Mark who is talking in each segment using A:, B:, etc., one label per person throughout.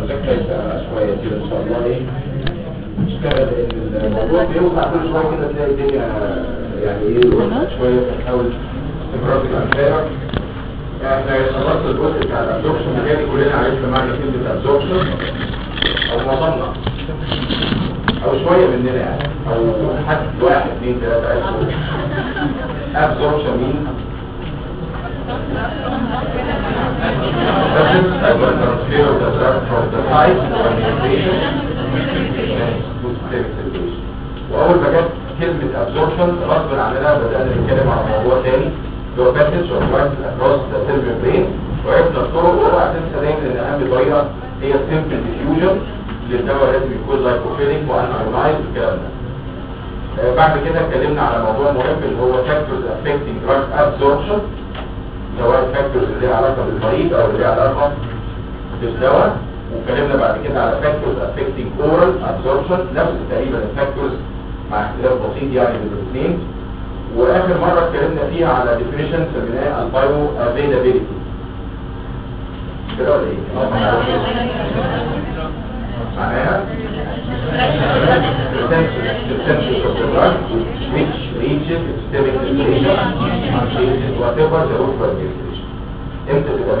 A: شكلها يبقى شويه كده ان شاء الله ايه نشتغل ان الموضوع بيوسع كل شويه كده تلاقي الدنيا يعني ايه وسعت شويه فتحاول تمرر الامثله احنا خلصنا الجزء بتاع الابزوربشن مجالي كلنا عرفنا معنى كلمه ابزوربشن او معظمنا او شويه مننا يعني او حد واحد اثنين ثلاثه عرفوا ابزوربشن مين واول ما جت كلمه ابزوربشن غصب عننا بدانا نتكلم على موضوع تاني اللي هو باسج اور فلايت اكروس ذا سيلفر برين وعرفنا الطرق واوعى تنسى دايما ان اهم طريقه هي السمبل ديفيوجن للدواء لازم يكون لايكوفيليك وانايونايز والكلام ده آه، بعد كده اتكلمنا على موضوع مهم اللي هو فاكتورز افكتنج دراج ابزوربشن سواء فاكتورز اللي ليها علاقه بالمريض او اللي ليها علاقه بالدواء واتكلمنا بعد كده على فاكتورز افكتنج اورال ابزوربشن نفس تقريبا الفاكتورز مع اختلاف بسيط يعني بين الاثنين واخر مره اتكلمنا فيها على ديفينيشن سميناه البايو افيلابيلتي كده ولا ايه؟ معناها percentage of the drug which reaches systemic circulation and changes whatever the root for circulation امتى تبقى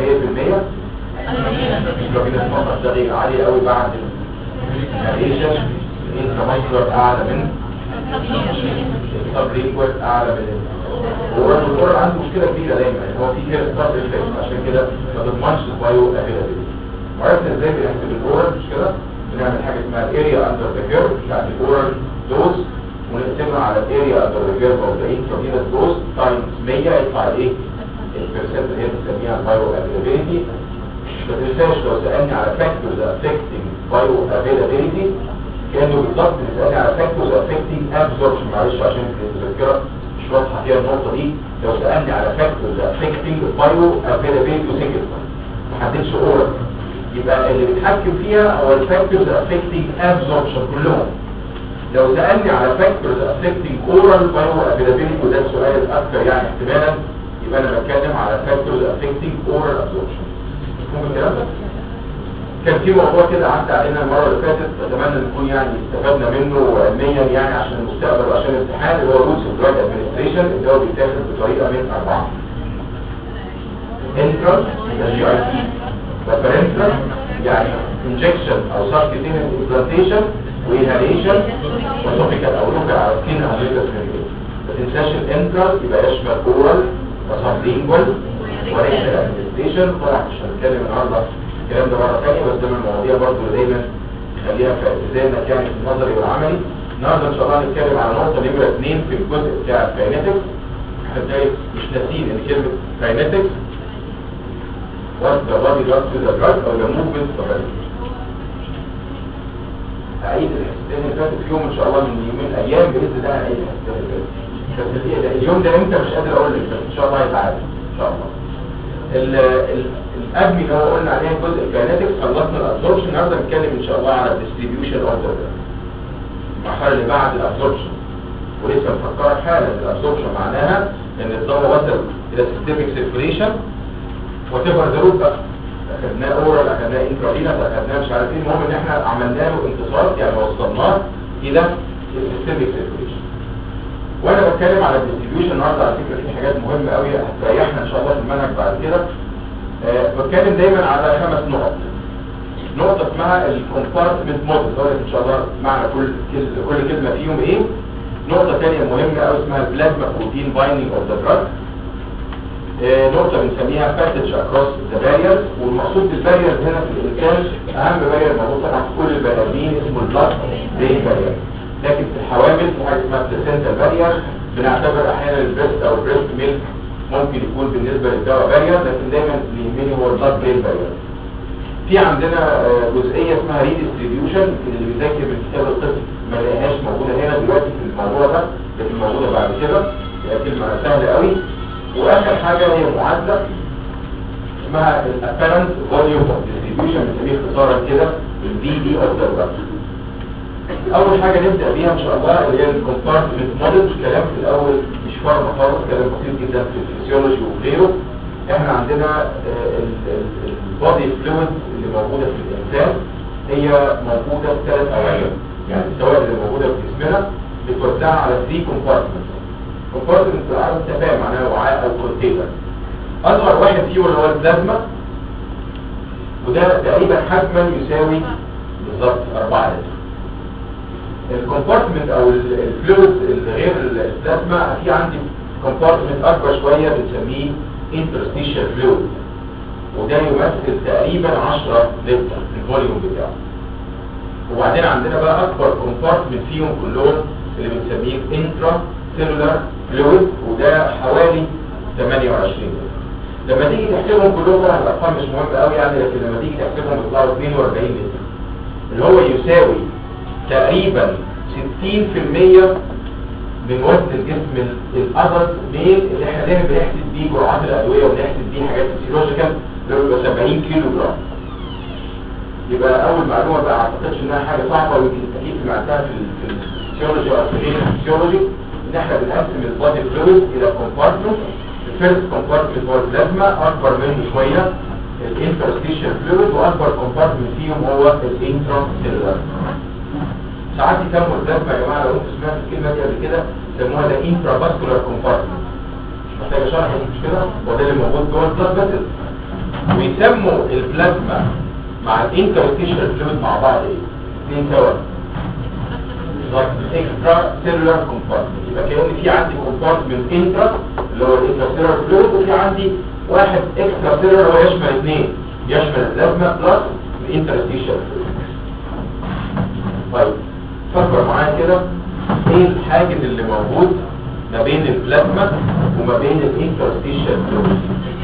A: 100% لو كده الموقع ده عالي قوي بعد الريشن الانترمايكرو اعلى من السبريكوال اعلى من الورد الورد عنده مشكله كبيره دايما يعني هو في كده ستارت افكت عشان كده ما تضمنش البايو افيلابيلتي وعرفنا ازاي بنحسب الورد مش كده بنعمل حاجه اسمها الاريا اندر ذا كيرف بتاعت الورد دوز ونقسمها على الاريا اندر ذا كيرف اوف ذا انترفينس دوز تايمز 100 يطلع ايه البرسنت اللي هي بنسميها البايو افيلابيلتي ما تنساش لو سالني على فاكتورز افكتنج بايو افيلابيلتي كانه بالظبط بيسالني على فاكتورز افكتنج ابزوربشن معلش عشان الذاكره مش واضحه فيها النقطه دي لو سالني على فاكتورز افكتنج بايو افيلابيلتي وسنجل ما حددش اورال يبقى اللي بيتحكم فيها هو الفاكتورز افكتنج ابزوربشن كلهم لو سالني على فاكتورز افكتنج اورال بايو افيلابيلتي وده السؤال الاكثر يعني احتمالا يبقى انا بتكلم على فاكتورز افكتنج اورال ابزوربشن مفهوم الكلام ده؟ كان في موضوع كده عدى علينا المره اللي فاتت اتمنى نكون يعني استفدنا منه علميا يعني عشان المستقبل وعشان الامتحان اللي هو روتس اوف دراج ادمنستريشن اللي هو بيتاخد بطريقه من اربعه انترا جي اي تي وبرنترا يعني انجكشن او سبكتينيوس امبلانتيشن وانهاليشن وتوبيكال او لوكال على سكين او ليكال ما تنساش الانترا يبقى يشمل اورال وسبلينجوال وريكتال ادمنستريشن طبعا مش هنتكلم النهارده الكلام ده مرة تانية بس ده من المواضيع برضه اللي دايما خليها في ذهنك يعني في النظري والعملي النهارده ان شاء الله هنتكلم على نقطة نمرة اثنين في الجزء بتاع الكاينetics احنا ازاي مش ناسيين ان كلمة كاينetics what the body does to the drug or the movement of the body هعيد الحصتين اللي فاتت فيهم ان شاء الله من يومين ايام باذن الله هعيد الحصتين اللي فاتت بس ال- اليوم ده امتى مش قادر اقول لك بس ان شاء الله هيبقى عادي ان شاء الله ال ال الادمي اللي هو قلنا عليه جزء الكاينetics خلصنا الابزوربشن النهارده بنتكلم ان شاء الله على الديستريبيوشن اوف ذا المرحله اللي بعد الابزوربشن ولسه مفكرك حالا الابزوربشن معناها ان الدواء وصل الى سيستميك سيركيوليشن وات ايفر ذا روت بقى اخدناه اورال اخدناه انترافينس اخدناه مش عارف ايه المهم ان احنا عملنا له انتصار يعني وصلناه الى السيستميك سيركيوليشن وانا بتكلم على الديستريبيوشن النهارده على فكره في حاجات مهمه قوي هتريحنا ان شاء الله في المنهج بعد كده آه، بتكلم دايما على خمس نقط نقطة اسمها الكومبارتمنت موديل هقول لك ان شاء الله معنى كل كل كل كلمة فيهم ايه نقطة ثانية مهمة قوي اسمها البلازما بروتين بايندينج اوف ذا دراج نقطة بنسميها باسج اكروس ذا بارير والمقصود بالبارير هنا في الانسان اهم بارير موجود طبعا في كل البني ادمين اسمه البلاد برين بارير لكن في الحوامل في حاجة اسمها بلاسنتا بارير بنعتبر احيانا البريست او البريست ميلك ممكن يكون بالنسبة للدواء بارير لكن دايما اللي يهمني هو البلاد برين بارير في عندنا آه، جزئية اسمها ريديستريبيوشن اللي بيذاكر من كتاب الطفل ما لقاهاش موجودة هنا دلوقتي في الموضوع ده لكن موجودة بعد كده هي كلمة سهلة قوي واخر حاجة هي معادلة اسمها الابيرنت فوليوم اوف ديستريبيوشن بنسميه اختصارا كده البي دي اوف ذا اول حاجة نبدأ بيها ان شاء الله اللي هي الكومبارتمنت موديل كلام في الاول مش فرق خالص كلام بسيط جدا في الفسيولوجي وغيره احنا عندنا البادي فلويد اللي موجوده في الانسان هي موجوده في ثلاث اوعيه يعني السوائل اللي موجوده في جسمنا بتوزعها على 3 كومبارتمنتس كومبارتمنت انت فاهم معناها وعاء او كونتينر اصغر واحد فيهم اللي هو البلازما وده تقريبا حجما يساوي بالظبط 4 لتر الكومبارتمنت او الفلويد اللي غير البلازما في عندي كومبارتمنت اكبر شويه بنسميه انترستيشال فلويد وده يمثل تقريبا 10 لتر الفوليوم بتاعه وبعدين عندنا بقى اكبر كومبارتمنت فيهم كلهم اللي بنسميه انترا سيلولار فلويد وده حوالي 28 لتر لما تيجي تحسبهم كلهم طبعا الارقام مش مهمه قوي يعني لكن لما تيجي تحسبهم بيطلعوا 42 لتر اللي هو يساوي تقريبا 60% من وزن الجسم الادلت ميل اللي احنا دايما بنحسب بيه جرعات الادويه وبنحسب بيه حاجات فيسيولوجيكال اللي هو 70 كيلو جرام يبقى اول معلومه بقى ما اعتقدش انها حاجه صعبه ويمكن اكيد سمعتها في ال- في الفسيولوجي او في غير الفسيولوجي ان احنا بنقسم البادي فلويد الى كومبارتمنت الفيرست كومبارتمنت هو البلازما اكبر منه شويه الانترستيشال فلويد واكبر كومبارتمنت فيهم هو الانترا سيلولار ساعات يسموا البلازما يا جماعه لو انتوا سمعتوا الكلمه دي قبل كده يسموها ده انترا فاسكولار كومبارتمنت مش محتاجه شرح دي مش كده هو ده اللي موجود جوه البلاد فيسل ويسموا البلازما مع الانترستيشال فلويد مع بعض ايه؟ اثنين سوا بالظبط اكسترا سيلولار كومبارتمنت يبقى كأن في عندي كومبارتمنت انترا اللي هو الانترا سيلولار فلويد وفي عندي واحد اكسترا سيلولار هو يشمل اثنين يشمل البلازما بلس الانترستيشال فلويد طيب فكر معايا كده ايه الحاجز اللي موجود ما بين البلازما وما بين الانترستيشال فلويد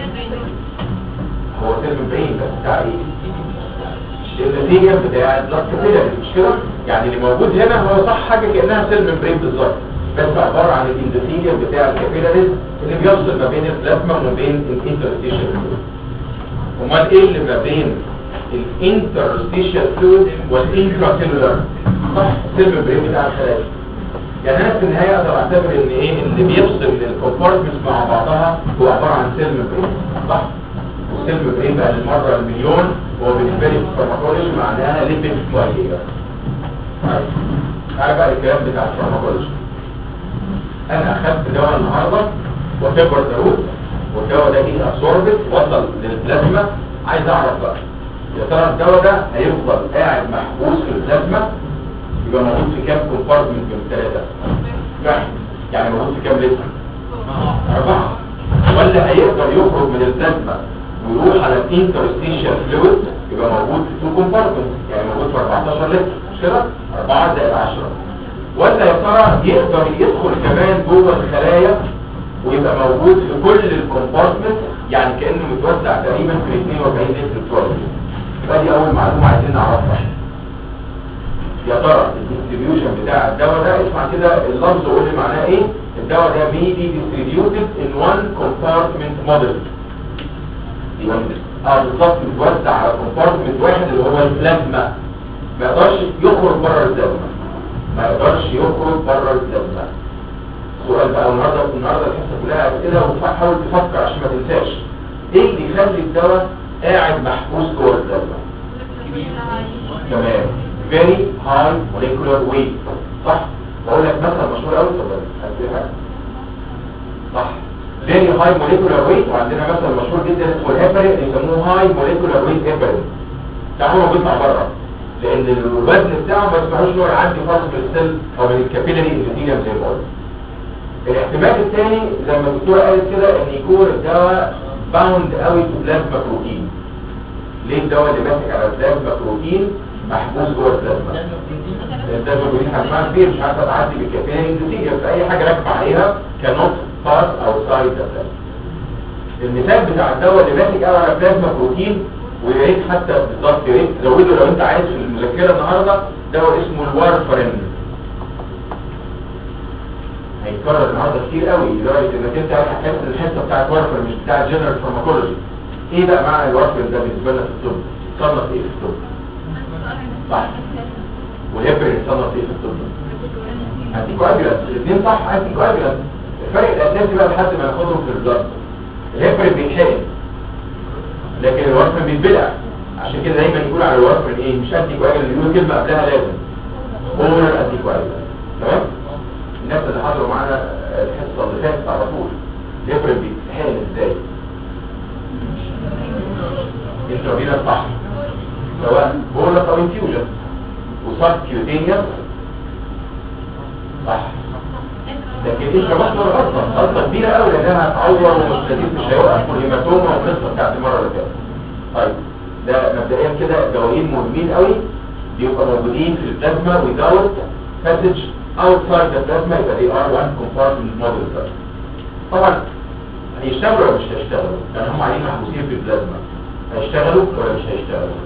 A: هو سيل ممبرين بس بتاع ايه النتيجه بتاع البلاد كابيلاري مش كده يعني اللي موجود هنا هو صح حاجه كانها سيل ممبرين بالظبط بس عباره عن الاندوثيليوم بتاع الكابيلاريز اللي بيفصل ما بين البلازما وما بين الانترستيشال فلويد امال ايه اللي ما بين الانترستيشال فلويد والانتراسيلولار صح سيل ممبرين بتاع الخلايا يعني انا في النهايه اقدر اعتبر ان ايه اللي بيفصل الكومبارتمنتس مع بعضها هو عباره عن سيل ممبرين صح والسيل ممبرين بقى للمره المليون هو بالنسبه لي في الفارماكولوجي معناها ليبيد كواليتي طيب تعالى بقى الكلام بتاع الفارماكولوجي انا اخدت دواء النهارده وتبر داروت والدواء ده ايه ابسوربت وصل للبلازما عايز اعرف بقى يا ترى الدواء ده هيفضل قاعد محبوس في البلازما يبقى موجود في كام كومبارتمنت من الثلاثه واحد يعني موجود في كام لتر اربعه ولا هيقدر يخرج من البلازما ويروح على الانترستيشال فلويد يبقى موجود في تو كومبارتمنت يعني موجود في 14 لتر مش كده 4 زائد 10 ولا يا ترى يقدر يدخل كمان جوه الخلايا ويبقى موجود في كل الكومبارتمنت يعني كانه متوزع تقريبا في 42 لتر بتوع فدي اول معلومه عايزين نعرفها يا ترى الديستريبيوشن بتاع الدواء ده اسمع كده اللفظ قول لي معناه ايه الدواء ده may be distributed in one compartment model اه بالظبط متوزع على كومبارتمنت واحد اللي هو البلازما ما يقدرش يخرج بره البلازما ما يقدرش يخرج بره البلازما سؤال بقى النهارده النهارده الحصه كلها كده وحاول تفكر عشان ما تنساش ايه اللي يخلي الدواء قاعد محبوس جوه البلازما تمام very high molecular weight صح بقول لك مثلا مشهور قوي طب صح very high molecular weight وعندنا مثلا مشهور جدا اسمه الهيبرين يسموه high molecular weight heparin ده هو بيطلع بره لان الوزن بتاعه ما يسمحوش انه يعدي خالص من السيل او من الكابيلاري اندوثيليوم زي ما قلت الاحتمال الثاني لما الدكتوره قالت كده ان يكون الدواء باوند قوي في بلازما بروتين ليه الدواء اللي ماسك على بلازما بروتين محبوس جوه البلازما البلازما بروتين حجمها كبير مش عارفه تعدي بالكابيلاري اندوثيليوم فاي حاجه راكبه عليها كانوت باس او سايد المثال بتاع الدواء اللي ماسك قوي على بلازما بروتين ويا ريت حتى بالظبط يا ريت تزوده لو انت عايز في المذكره النهارده دواء اسمه الوارفرين هيتكرر النهارده كتير قوي لدرجه انك انت هتحس الحصه بتاعت وارفرين مش بتاع الجنرال فارماكولوجي ايه بقى معنى الوارفرين ده بالنسبه لنا في الطب؟ صنف ايه في الطب؟ صح والهيبرين صنف ايه في الطب؟ انتيكواجولانت الاثنين صح انتيكواجولانت الفرق الاساسي بقى لحد ما ناخدهم في البلد الهيبرين بيتحقن لكن الورفرين بيتبلع عشان كده دايما يقول على الورفرين ايه مش انتي كواجل يقول كلمه قبلها لازم اورال انتي كواجل تمام الناس اللي حضروا معانا الحصه اللي فاتت على طول الافرين بيتحقن ازاي انترافينا صح سواء بولس او انفيوجن وصاب كيوتينيوس صح لكن ايش بس ولا غلطه غلطه كبيره قوي لانها هتعور ومستدير مش هيوقف والهيماتوما والقصه بتاعت المره اللي فاتت طيب ده مبدئيا كده الدوايين مهمين قوي بيبقوا موجودين في البلازما without passage outside the plasma يبقى they are one compartment model طبعا هيشتغلوا ولا مش هيشتغلوا؟ لان هم عليهم محبوسين في البلازما هيشتغلوا ولا مش هيشتغلوا؟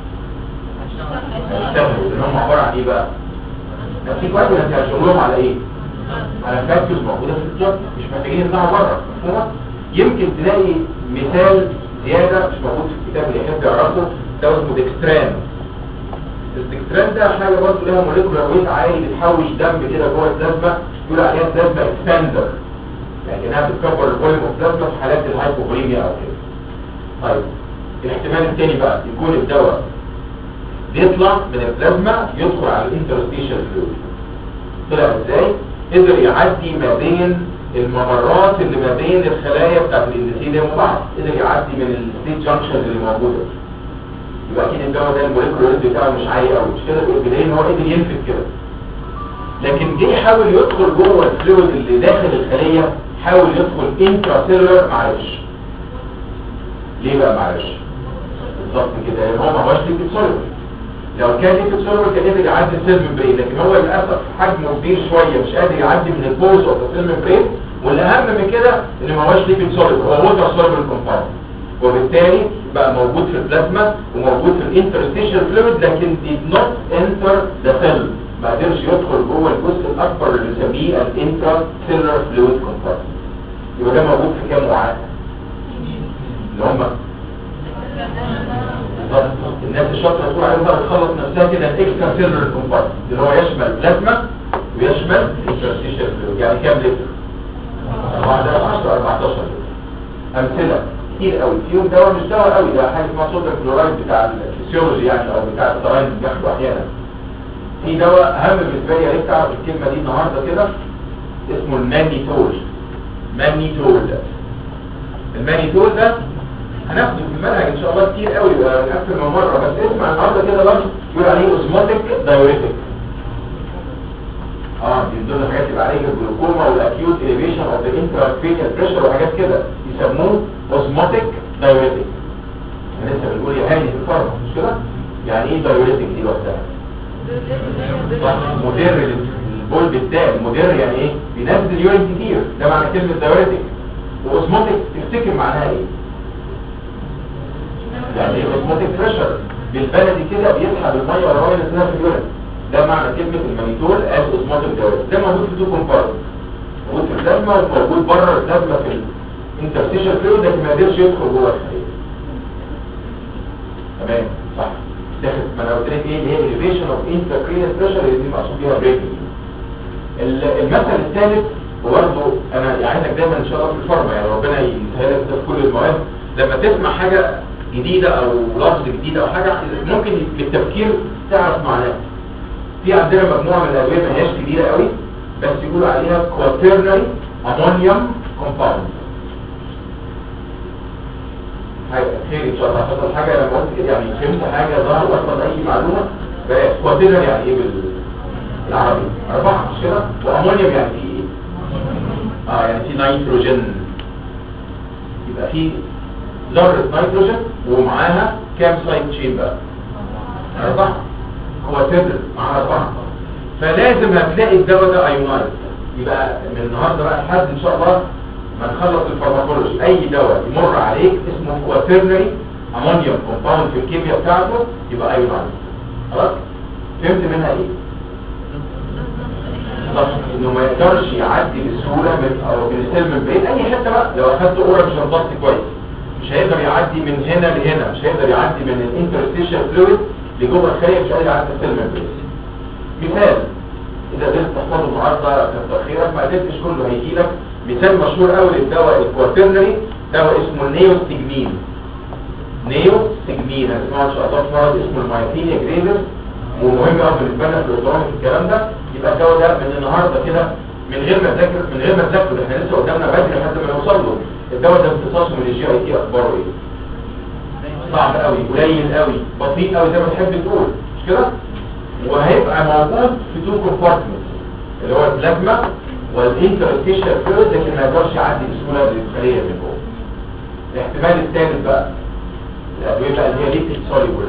A: هيشتغلوا لان هم عباره عن ايه بقى؟ نفسي كويس انت هتشغلهم على ايه؟ على فاكتورز موجوده في الجسم مش محتاجين يطلعوا بره مفهوم؟ يمكن تلاقي مثال زياده مش موجود في الكتاب اللي يحب يعرفه ده اسمه ديكستران الديكستران ده حاجه برضه لها موليكولار ويت عالي بتحوش دم كده جوه البلازما يقول عليها بلازما اكسباندر يعني انها بتكبر الفوليوم اوف بلازما في حالات الهايبوفوليميا او كده طيب الاحتمال الثاني بقى يكون الدواء بيطلع من البلازما يدخل على الانترستيشن فلويد طلع ازاي قدر يعدي ما بين الممرات اللي ما بين الخلايا بتاعت الاندوثيليوم وبعض قدر يعدي من الستيت جانكشن اللي موجوده يبقى اكيد الدواء ده الموليكولر ريت بتاعه مش عالي قوي مش كده بدليل ان هو قدر ينفذ كده لكن جه يحاول يدخل جوه الفلويد اللي داخل الخليه حاول يدخل انترا معرفش ليه بقى معرفش بالظبط كده لان هو ما هوش ليكيد سوليبل لو كان ليكيد سوليبل كان قادر يعدي السيل ممبرين لكن هو للاسف حجمه كبير شويه مش قادر يعدي من البوز اوف السيل ممبرين والاهم من كده ان ما هوش ليكيد سوليبل هو ووتر سوليبل كومباوند وبالتالي بقى موجود في البلازما وموجود في الانترستيشن فلويد لكن did not enter the cell ما قدرش يدخل جوه الجزء الاكبر اللي بنسميه الانترا سيلر فلويد كومباوند يبقى ده موجود في كام وعاء اللي هم بالظبط الناس الشاطره تقول عليهم بقى تخلص نفسها كده الاكسترا سيلر كومباوند اللي هو يشمل بلازما ويشمل انترستيشن فلويد يعني كام لتر؟ 10 14 لتر امثله كتير قوي فيهم دواء مش دواء قوي ده حاجه اسمها صوديوم كلورايد بتاع الفسيولوجي يعني او بتاع الضرايب اللي بياخده احيانا في دواء اهم بالنسبه لي عليك تعرف الكلمه دي النهارده كده اسمه المانيتول مانيتول ده المانيتول ده هناخده في المنهج ان شاء الله كتير قوي اكتر من مره بس اسمع النهارده كده برضه يقول عليه اوزموتيك دايوريتك اه دي من ضمن الحاجات اللي عليها الجلوكوما والاكيوت اليفيشن اوف ذا انترافينيال بريشر وحاجات كده يسموه اوزموتيك دايوريتك احنا لسه بنقول يا هاني في الفرق مش كده يعني ايه دايوريتك دي لوحدها صح مدر البول بتاعي مدر يعني ايه بينزل يورين كتير ده معنى كلمه دايوريتك واوزموتيك تفتكر معناها ايه يعني ايه اوزموتيك بريشر بالبلدي كده بيسحب الميه ولا ميه اللي في اليورين ده معنى كلمة المانيتول as osmotic diuretic ده موجود في تو كومبارت موجود في البلازما وموجود بره البلازما في الانترستيشن فلويد لكن ما قدرش يدخل جوه الخلية تمام صح داخل ما انا قلت لك ايه اللي هي elevation of intracranial pressure اللي دي مقصود بيها بريكنج المثل الثالث وبرضه انا عايزك دايما ان شاء الله في الفارما يعني ربنا يسهل لك ده في كل المواد لما تسمع حاجه جديده او لفظ جديد او حاجه ممكن بالتفكير تعرف معناها في عندنا مجموعة من الأدوية ما هياش كبيرة قوي بس يقولوا عليها quaternary ammonium compound حاجة خير إن شاء الله حصل حاجة لما قلت كده يعني فهمت حاجة ظهر وصل أي معلومة quaternary يعني إيه بالعربي أربعة مش كده وأمونيوم يعني في إيه آه يعني في نيتروجين يبقى في ذرة نيتروجين ومعاها كام سايد تشين بقى أربعة كواتيدر مع أربعة فلازم هتلاقي الدواء ده ايونايز يبقى من النهاردة بقى لحد ان شاء الله ما نخلص الفارماكولوجي اي دواء يمر عليك اسمه كواترنري امونيوم كومباوند في الكيمياء بتاعته يبقى ايونايز خلاص فهمت منها ايه بالظبط انه ما يقدرش يعدي بسهوله من او من السيل من بين اي حته بقى لو اخدت اورا مش هنضغط كويس مش هيقدر يعدي من هنا لهنا مش هيقدر يعدي من الانترستيشن فلويد لجوه الخليه مش قادر يعدي السيل من بين مثال اذا قدرت تحفظه النهارده كتر خيرك ما قدرتش كله هيجي لك مثال مشهور قوي للدواء الكواترنري دواء اسمه النيوستجمين نيو سجمين هنسمعه ان شاء الله في مرض اسمه المايثينيا جريفز ومهم قوي بالنسبه لنا في الاوتوميك الكلام ده يبقى الدواء ده من النهارده كده من غير ما تذاكر من غير ما تذاكر احنا لسه قدامنا بدري لحد ما نوصل له الدواء ده امتصاصه من الجي اي تي اخباره ايه صعب قوي قليل قوي بطيء قوي زي ما تحب تقول مش كده وهيبقى موجود في تو كومبارتمنت اللي هو البلازما والانترستيشال فلويد لكن ما يقدرش يعدي بسهوله للخليه من جوه الاحتمال الثالث بقى الادويه بقى اللي هي ليكتيك سوليبل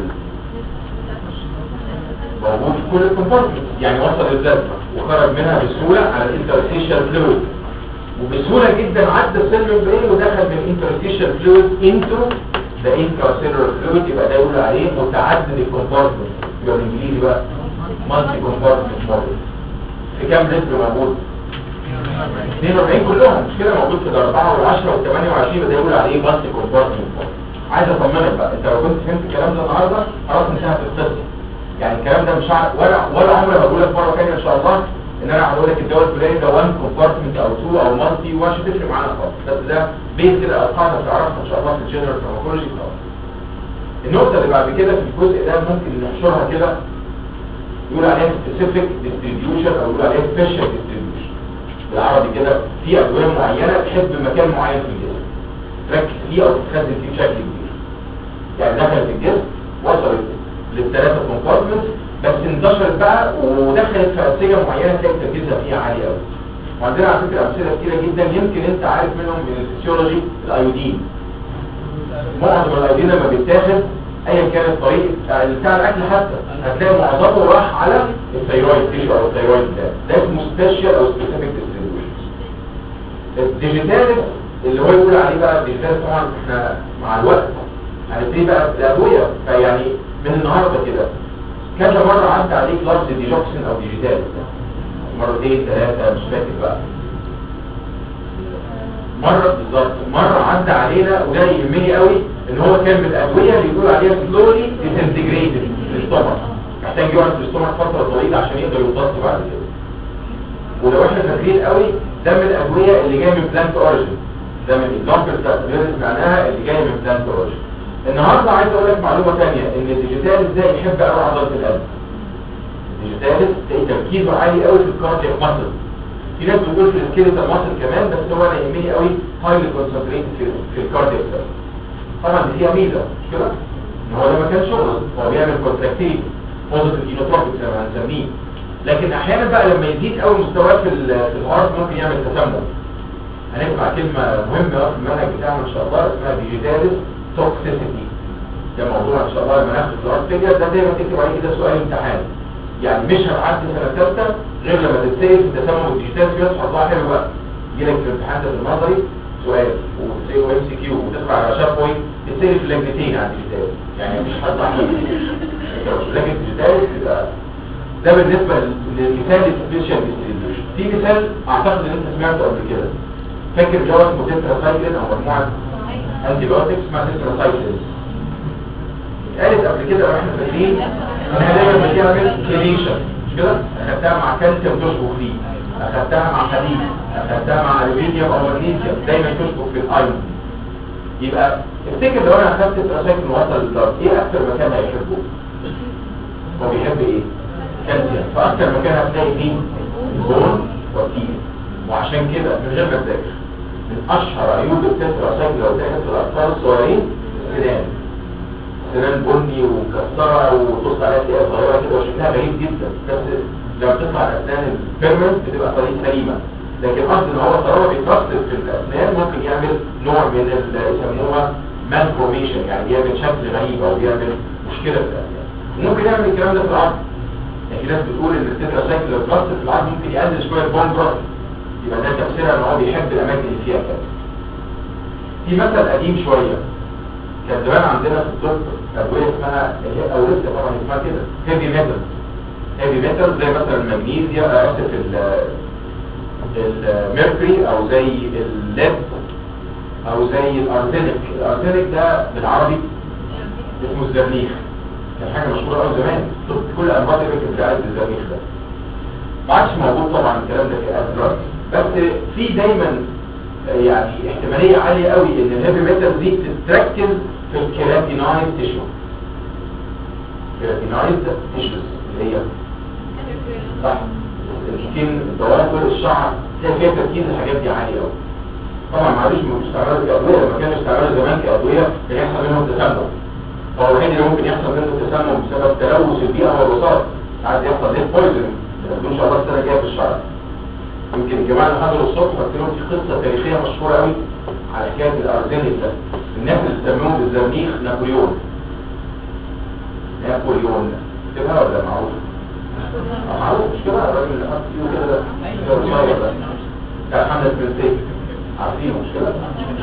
A: موجود في كل الكومبارتمنت يعني وصل البلازما وخرج منها بسهوله على الانترستيشال فلويد وبسهوله جدا عدى السيل ممبرين ودخل من الانترستيشال فلويد انتو ذا انترسيلولار فلويد يبقى ده يقول عليه متعدد الكومبارتمنت يبقى بالانجليزي بقى مالتي كومبارتمنت موديل في كام لتر موجود 42 كلهم مش كده موجود في الاربعه وال10 وال28 يبقى ده يقول عليه مالتي كومبارتمنت موديل عايز اطمنك بقى انت لو كنت فهمت الكلام ده النهارده خلاص انتهت القصه يعني الكلام ده مش عارف ولا ولا عمري هقول لك مره ثانيه ان شاء الله ان انا هقول لك الدواء الفلاني ده 1 كومبارتمنت او 2 او مالتي ومش هتفرق معانا خالص بس ده بيز كده او قاعده تعرفها ان شاء الله في الجنرال فارماكولوجي خلاص النقطه اللي بعد كده في الجزء ده ممكن نحشرها كده يقول عليها سبيسيفيك ديستريبيوشن او يقول عليها سبيشال ديستريبيوشن بالعربي كده في ادويه معينه تحب مكان معين في الجسم تركز فيه او تتخزن فيه بشكل كبير يعني دخلت الجسم وصلت للثلاثه كومبارتمنتس بس انتشرت بقى ودخلت في انسجه معينه تلاقي تركيزها فيها عالي قوي وعندنا على فكره امثله كتيره جدا يمكن انت عارف منهم من الفسيولوجي الايودين معظم الايودين لما بيتاخد ايا كان الطريق بتاع الاكل حتى هتلاقي معظمه راح على الثيرويد تيشو او الثيرويد ده ده اسمه سبيشال او سبيسيفيك ديستريبيوشن الديجيتال اللي هو يقول عليه بقى الديجيتال طبعا احنا مع الوقت هنبتدي بقى الادويه فيعني من النهارده كده كذا مرة عدى عليك لفظ ديجوكسين او ديجيتال مرتين ثلاثة مش فاكر بقى مرة بالظبط مرة عدى علينا وده يهمني قوي ان هو كان من الادوية اللي بيقولوا عليها سلولي ديسنتجريتد في الاستومك محتاج يقعد في الاستومك فترة طويلة عشان يقدر يمتص بعد كده ولو احنا فاكرين قوي ده من الادوية اللي جاية من بلانت اوريجن ده من الاكزامبل بتاعت معناها اللي جاية من بلانت اوريجن النهاردة عايز اقول لك معلومة تانية ان الديجيتال ازاي يحب قوي عضلة القلب الديجيتال تلاقي تركيزه عالي قوي في الكاردياك ماسل في ناس بتقول في السكيلتال ماسل كمان بس هو انا يهمني قوي هايلي كونسنتريتد في, في الكاردياك سيل طبعا دي فيها ميزة مش كده ان هو ده مكان شغل هو بيعمل كونتراكتيف بوزيتيف اينوتروبيك زي ما هنسميه لكن احيانا بقى لما يزيد قوي مستواه في في الهارت ممكن يعمل تسمم هنسمع كلمة مهمة في المنهج بتاعنا ان شاء الله اسمها ديجيتاليس توكسيسيتي ده موضوع ان شاء الله لما ناخد الارت فيجر ده دايما تكتب عليه كده سؤال امتحان يعني مش هتعدي سنه ثالثه غير لما تتسال في التسمم الديجيتال في حظها حلو بقى يجي لك في الامتحان ده في النظري سؤال وتسال ام سي كيو وتدخل على شافوي تتسال في لجنتين على الديجيتال يعني مش حظها حلو لكن الديجيتال تبقى ده بالنسبه للمثال السبيشال ديستريبيوشن في مثال اعتقد ان انت سمعته قبل كده فاكر اللي هو اسمه تتراسايكلين او مجموعه انتي بايوتكس اسمها تتراسايكلين قالت قبل كده واحنا فاكرين انها دايما بتعمل كليشن مش كده اخدتها مع كالسيوم تشبك فيه اخدتها مع حديد اخدتها مع الومنيوم او مغنيسيوم دايما تشبك في الايون يبقى افتكر لو انا اخدت التراسايكل وصل للدرج ايه اكتر مكان هيحبه هو بيحب ايه كالسيوم فاكتر مكان هتلاقي فيه البون والتين وعشان كده من غير ما تذاكر من اشهر عيوب التتراسايكل لو تاخد في الاطفال الصغيرين السنان سنان بني ومكسره وتبص عليها تلاقيها صغيره كده وشكلها غريب جدا بس لما بتطلع الاسنان البيرمنت بتبقى طريق سليمه لكن قصد ان هو طالما بيترسب في الاسنان ممكن يعمل نوع من ال- يسموها مالفورميشن يعني بيعمل شكل غريب او بيعمل مشكله في الاسنان ممكن يعمل الكلام ده في العظم يعني في ناس بتقول ان التتراسايكل لو اترسب في العظم ممكن يقلل شويه البون براس يبقى ده تفسيرها ان هو بيحب الاماكن اللي فيها كده في مثل قديم شويه كان زمان عندنا في الطب ادويه اسمها او لسه طبعا اسمها كده هيفي ميتال هيفي ميتال زي مثلا المغنيسيا اسف الميركوري او زي الليد او زي الارسنك الارسنك ده بالعربي اسمه الزرنيخ كان حاجه مشهوره قوي زمان طب كل انواع الفكر بتاع الزرنيخ ده ما عادش موجود طبعا الكلام ده في دلوقتي بس في دايما يعني احتماليه عاليه قوي ان الهيفي ميتال دي تتركز في في الكيراتينايز تيشو كيراتينايز تيشوز اللي هي صح السكين الضوافر الشعر تلاقي فيها تركيز الحاجات دي عالي قوي طبعا معلش مش استعمال كأدوية لما كانوا استعمالوا زمان كأدوية كان يحصل منهم تسمم هو الوحيد اللي ممكن يحصل منه تسمم بسبب تلوث البيئة والرصاص ساعات يحصل ليه بويزن ان شاء الله السنة الجاية في الشرع يمكن الجماعة اللي حضروا الصبح قلت لهم في قصة تاريخية مشهورة قوي على حكاية الأرزينيك ده الناس اللي سموه بالزرنيخ نابليون نابليون تبقى ولا معروف؟ آه، معروف مش كده الراجل اللي حط فيه كده ده ده الصغير ده بتاع حملة بنتين عارفينه مش كده؟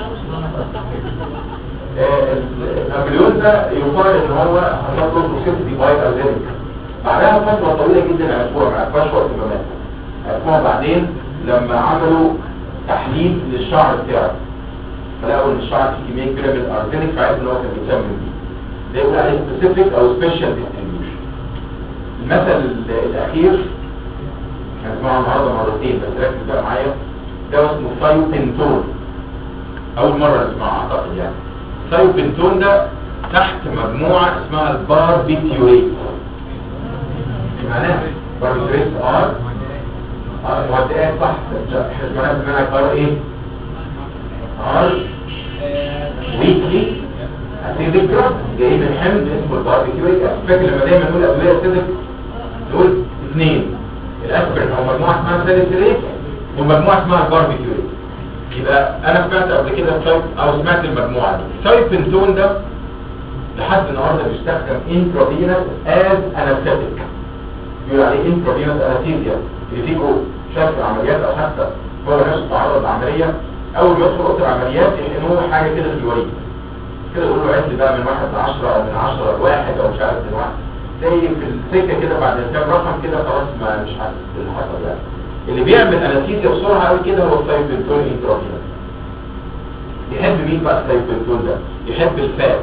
A: آه، نابليون ده يقال ان هو حصل له توكسيسيتي باي ارزينيك بعدها فترة طويلة جدا عرفوها ما عرفوهاش وقت ما مات عرفوها بعدين لما عملوا تحليل للشعر بتاعه فلقوا ان الشعر فيه كمية كبيرة من الارزينيك فعرفوا ان هو كان بيسمم بيه ده يقول عليه سبيسيفيك او سبيشال ديستريبيوشن المثل ال- الاخير هنسمعه النهارده مرتين بس ركز بقى معايا ده اسمه ثايوبنتون اول مرة نسمعه اعتقد يعني ثايوبنتون ده تحت مجموعة اسمها الباربيتيوريت معناها باربيتيوريت ار ار مودئات صح احنا سمعناها بمعنى ار ايه ار ويكلي اسيدك دراج جاي من حمض اسمه الباربيتيوريت فاكر لما دايما نقول ادويه اسيدك نقول اثنين الاسبرين او مجموعه اسمها ساليسيليت ومجموعه اسمها الباربيتيوريت يبقى انا سمعت قبل كده التايب او سمعت المجموعه دي التايبنتون ده لحد النهارده بيستخدم انترافينس از انستيك يقول عليه انترافينس انستيزيا اللي فيكو شاف العمليات او حتى هو نفسه تعرض لعمليه اول ما يدخل اوضه العمليات يحقنوه حاجه كده في الوريد كده يقولوا له عد بقى من واحد لعشرة او من عشرة لواحد او مش عارف من واحد زي في السكه كده بعد كام رقم كده خلاص ما مش حاسس اللي حصل يعني اللي بيعمل انستيزيا بسرعه قوي كده هو الثايبنتون انترافينس يحب مين بقى الثايبنتون ده يحب الفات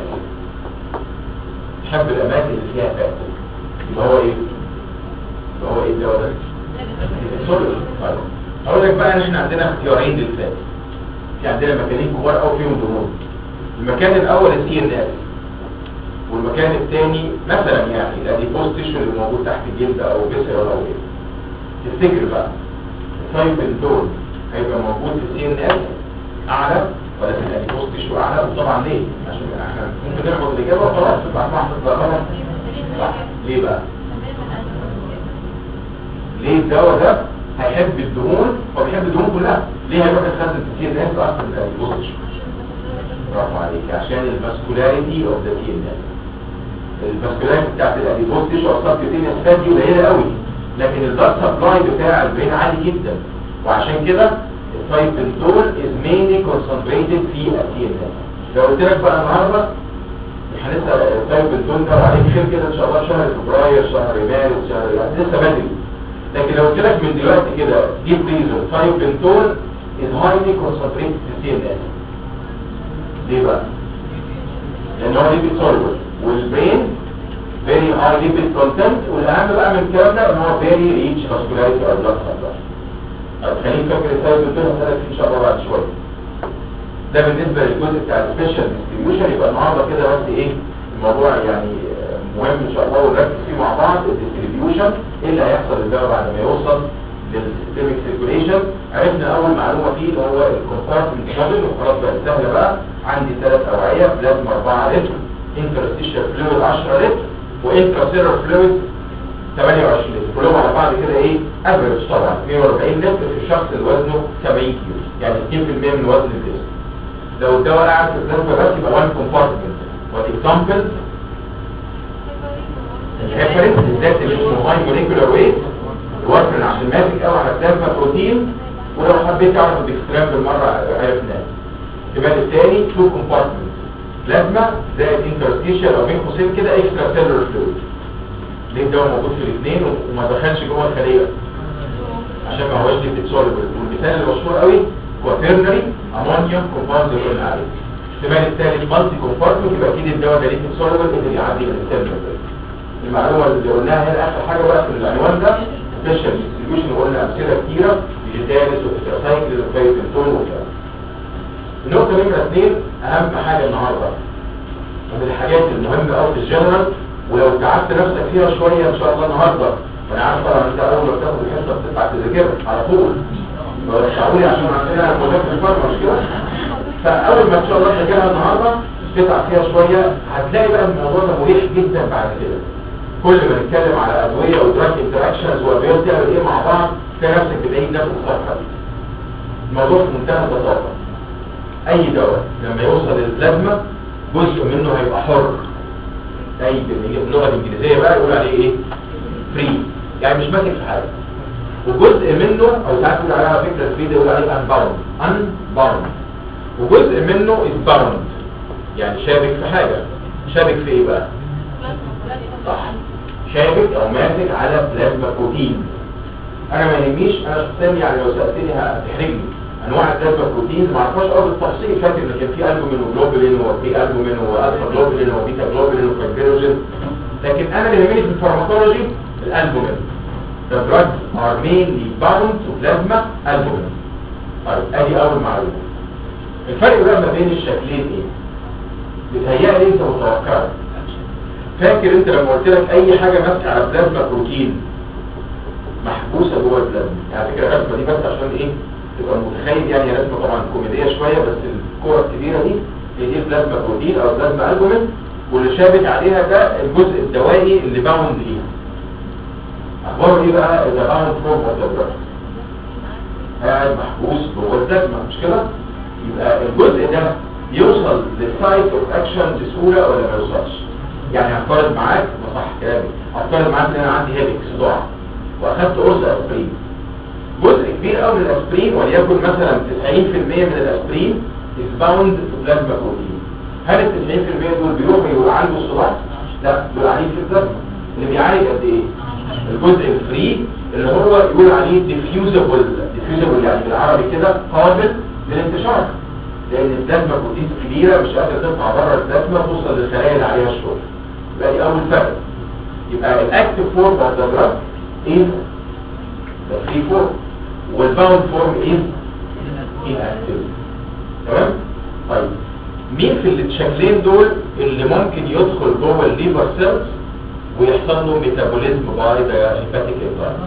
A: يحب الاماكن اللي فيها فات يبقى هو ايه يبقى هو ايه الدواء ده السولر طيب اقول لك بقى ان احنا عندنا اختيارين للفات في عندنا مكانين كبار قوي فيهم دهون المكان الاول السي ان اس والمكان الثاني مثلا يعني الاديبوز تيشو اللي موجود تحت الجلد او جسر او ايه تفتكر بقى الثايبنتون هيبقى موجود في السي ان اس اعلى ولا في الاديبوز تيشو اعلى وطبعا ليه عشان احنا ممكن نعمل الاجابه وخلاص بعد ما احنا غلط صح ليه بقى ليه الدواء ده هيحب الدهون هو بيحب الدهون كلها ليه هيروح يخزن في السي ان اس اصلا في الاديبوز تيشو برافو عليك عشان الماسكولاريتي اوف ذا سي ان اس الماسكولاريتي بتاعت الاديبوز تيشو اصلا كتير اسفاد دي قليله قوي لكن البلاد سبلاي بتاع البرين عالي جدا وعشان كده الفايبنتول از مينلي كونسنتريتد في السي ان اس لو قلت لك بقى النهارده هنسال الفايبنتول ده وعليك خير كده ان شاء الله شهر فبراير شهر مارس شهر يعني لسه بدري لكن لو قلت لك من دلوقتي كده ديب ريزون فايبنتول از هايلي كونسنتريتد في السي ان اس ليه بقى؟ لان هو ليبيد سوليبل والبرين very high lipid content والاهم بقى من الكلام ده ان هو very rich vascularity or blood supply طب خليك فاكر السبب اللي قلت لك ان شاء الله بعد شويه ده بالنسبه للجزء بتاع السبيشال ديستريبيوشن يبقى النهارده كده بس ايه الموضوع يعني مهم ان شاء الله ونركز فيه مع بعض الديستريبيوشن ايه اللي هيحصل للدواء بعد ما يوصل للسيستميك سيركوليشن عرفنا اول معلومه فيه اللي هو الكونتراكت موديل وخلاص بقى سهله بقى عندي ثلاث اوعيه بلازما 4 لتر انترستيشال فلويد 10 لتر وانتراسيلر فلويد 28 لتر كلهم على بعض كده ايه افريج طبعا 42 لتر في الشخص اللي وزنه 70 كيلو يعني 2% من وزن الجسم لو الدواء قاعد في البلازما بس يبقى 1 كومبارتمنت والاكزامبل الهيبرين بالذات اللي اسمه هاي موليكولار ويت الورفرين عشان ماسك قوي على البلازما بروتين ولو حبيت تعرف الاكسترام بالمره عرفناه يبقى الثاني 2 كومبارتمنت بلازما زائد انترستيشال او بين قوسين كده اكسترا سيلولر فلويد ليه الدواء موجود في الاثنين وما دخلش جوه الخليه عشان ما هوش دي بتسولبل والمثال المشهور قوي هو تيرنري امونيوم كومباوند اللي قلنا عليه الاحتمال الثالث مالتي كومبارتمنت يبقى اكيد الدواء ده ليه بتسولبل اللي يعديه التيرنري المعلومه اللي قلناها هنا اخر حاجه بقى في العنوان ده سبيشال ديستريبيوشن وقلنا امثله كتيره ديجيتاليس وتتراسايكل وفايتنتون وكده النقطه نمره اثنين اهم حاجه النهارده من الحاجات المهمة قوي في الجنرال ولو تعبت نفسك فيها شوية ان شاء الله النهاردة وانا عارف طبعا انت اول ما بتاخد الحصة بتطلع تذاكرها على طول ورشحوا لي عشان عندنا مذاكرة في الفرق مش كده فاول ما ان شاء الله تذاكرها النهاردة تتعب فيها شوية هتلاقي بقى الموضوع ده مريح جدا بعد كده كل ما نتكلم على ادوية ودراج انتراكشنز وادوية بتعمل ايه مع بعض تلاقي نفسك بتعيد نفس الصفحة دي الموضوع في منتهى البساطة اي دواء لما يوصل للبلازما جزء منه هيبقى حر اي باللغه الانجليزيه بقى يقول عليه ايه فري يعني مش ماسك في حاجه وجزء منه او ساعات يقول عليها فكره فري ده يقول عليه unbound unbound وجزء منه is bound يعني شابك في حاجه شابك في ايه بقى صح شابك او ماسك على بلازما بروتين انا ما يهمنيش انا شخصيا يعني لو سالتني هتحرجني انواع البلازما بروتين ما اعرفهاش قوي بالتفصيل فاكر ان كان في البومين وجلوبولين وفي البومين والفا جلوبولين وبيتا جلوبولين وفايبروجين لكن انا اللي يهمني في الفارماكولوجي الالبومين The drugs are mainly bound to plasma albumin. طيب ادي اول معلومه. الفرق بقى ما بين الشكلين ايه؟ بتهيألي انت متوقع فاكر انت لما قلت لك اي حاجه ماسكه على بلازما بروتين محبوسه جوه البلازما يعني فكره الرسمه دي بس عشان ايه تبقى متخيل يعني هي رسمه طبعا كوميديه شويه بس الكوره الكبيره دي هي دي البلازما بروتين او البلازما البومين واللي شابك عليها ده الجزء الدوائي اللي باوند ليها اخباره ايه بقى اذا باوند فورم اوف ذا دراج قاعد محبوس جوه البلازما مش كده يبقى الجزء ده يوصل للسايت اوف اكشن بسهوله ولا ما يوصلش يعني هفترض معاك ما صح كلامي هفترض معاك ان انا عندي هيبك صداع واخدت قرص اسبرين جزء كبير قوي من الاسبرين وليكن مثلا 90% من الاسبرين is bound to plasma protein هل ال 90% دول بيروحوا يعالجوا الصداع؟ لا دول قاعدين في البلازما اللي بيعالج قد ايه؟ الجزء الفري اللي هو يقول عليه diffusable diffusable يعني بالعربي كده قابل للانتشار لان البلازما بروتين كبيره مش قادره تطلع بره البلازما توصل للخلايا اللي عليها الشغل يبقى دي اول فرق يبقى الاكتف فورم اوف ذا دراج از ذا فري فورم والباوند فورم از inactive تمام طيب مين في الشكلين دول اللي ممكن يدخل جوه الليفر سيلز ويحصل له ميتابوليزم باي ذا هيباتيك انزيم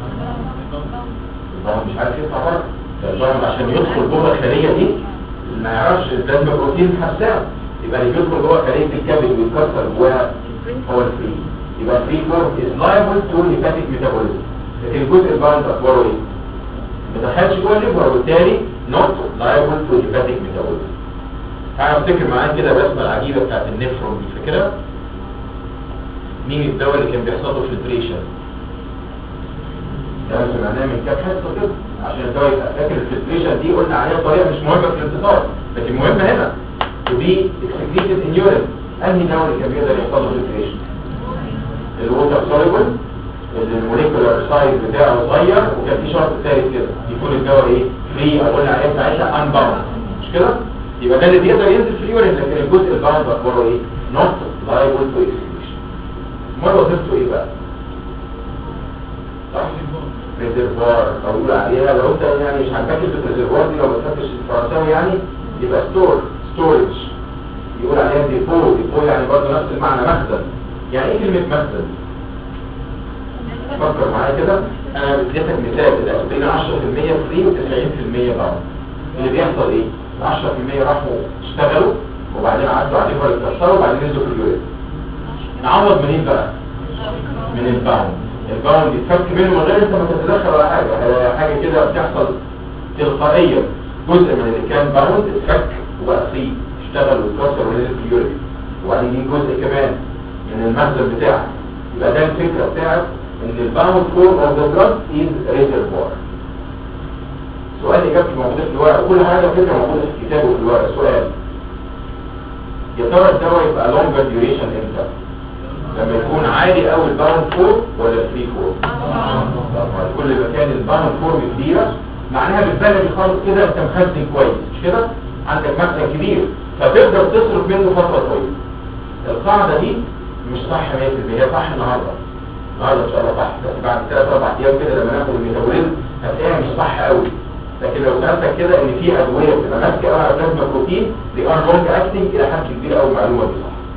A: هو مش عارف يطلع بره الجرم عشان يدخل جوه الخليه دي ما يعرفش البلازما بروتين حساس يبقى اللي بيدخل جوه خليه الكبد ويتكسر جواها هو الفري يبقى الفري فورم از لايبل تو هيباتيك ميتابوليزم لكن الجزء الباوند اخباره ايه؟ ما دخلش جوه الليفر وبالتالي نوت لايبل تو هيباتيك ميتابوليزم تعالى افتكر معايا كده الرسمه العجيبه بتاعت النفرون دي فاكرها؟ مين الدواء اللي كان بيحصل له فلتريشن؟ ده سمعناه من كام حصه كده عشان الدواء يبقى فاكر الفلتريشن دي قلنا عليها طريقه مش مهمه في الانتصار لكن مهمه هنا ودي اكسكريتد ان يورين انهي دواء اللي كان بيقدر يحصل له فلتريشن؟ الووتر سوليبل اللي الموليكولار سايز بتاعه صغير وكان في شرط ثالث كده يكون الدواء ايه؟ فري او قلنا عليها ساعتها ان باوند مش كده؟ يبقى ده اللي بيقدر ينزل في اليورين لكن الجزء الباوند اخباره ايه؟ نوت لايبل تو اكسكريشن امال وظيفته ايه بقى؟ صح؟ ريزرفوار او يقول عليها لو انت يعني مش عاجباك الريزرفوار دي لو ما بتحبش الفرنساوي يعني يبقى ستور ستورج يقول عليها ديبو ديبو يعني برضه نفس المعنى مخزن يعني ايه كلمه مخزن؟ فكر معايا كده انا اديتك مثال الاسبرين 10% فري و90% باوند اللي بيحصل ايه؟ ال 10% راحوا اشتغلوا وبعدين عدوا عليه ويكسروا وبعدين نزلوا في اليورين نعوض منين بقى؟ من الباوند الباوند يتفك منه من غير انت ما تتدخل ولا حاجه هي حاجه كده بتحصل تلقائيا جزء من اللي كان باوند اتفك وبقى فري اشتغل واتكسر ونزل في اليورين وبعدين يجي جزء كمان من المخزن بتاعك يبقى ده الفكره بتاعت ان الباوند فورم اوف ذا دراج از ريزرفوار سؤال اجابته موجوده في الورقه وكل حاجه فكره موجوده في الكتاب وفي الورقه سؤال يا ترى الدواء يبقى لونجر ديوريشن امتى لما يكون عالي قوي الباوند فورم ولا الفري فورم كل ما كان الباوند فورم كبيره معناها بالبلدي خالص كده انت مخزن كويس مش كده عندك مخزن كبير فتقدر تصرف منه فتره طويله القاعده دي مش صح 100% هي صح النهارده النهارده ان شاء الله صح بس بعد 3 4 ايام كده لما ناخد الميتابوليزم هتلاقيها مش صح قوي لكن لو سالتك كده ان في ادويه بتبقى ماسكه قوي على بلازما بروتين دي ار لونج اكتنج الى حد كبير قوي المعلومه دي صح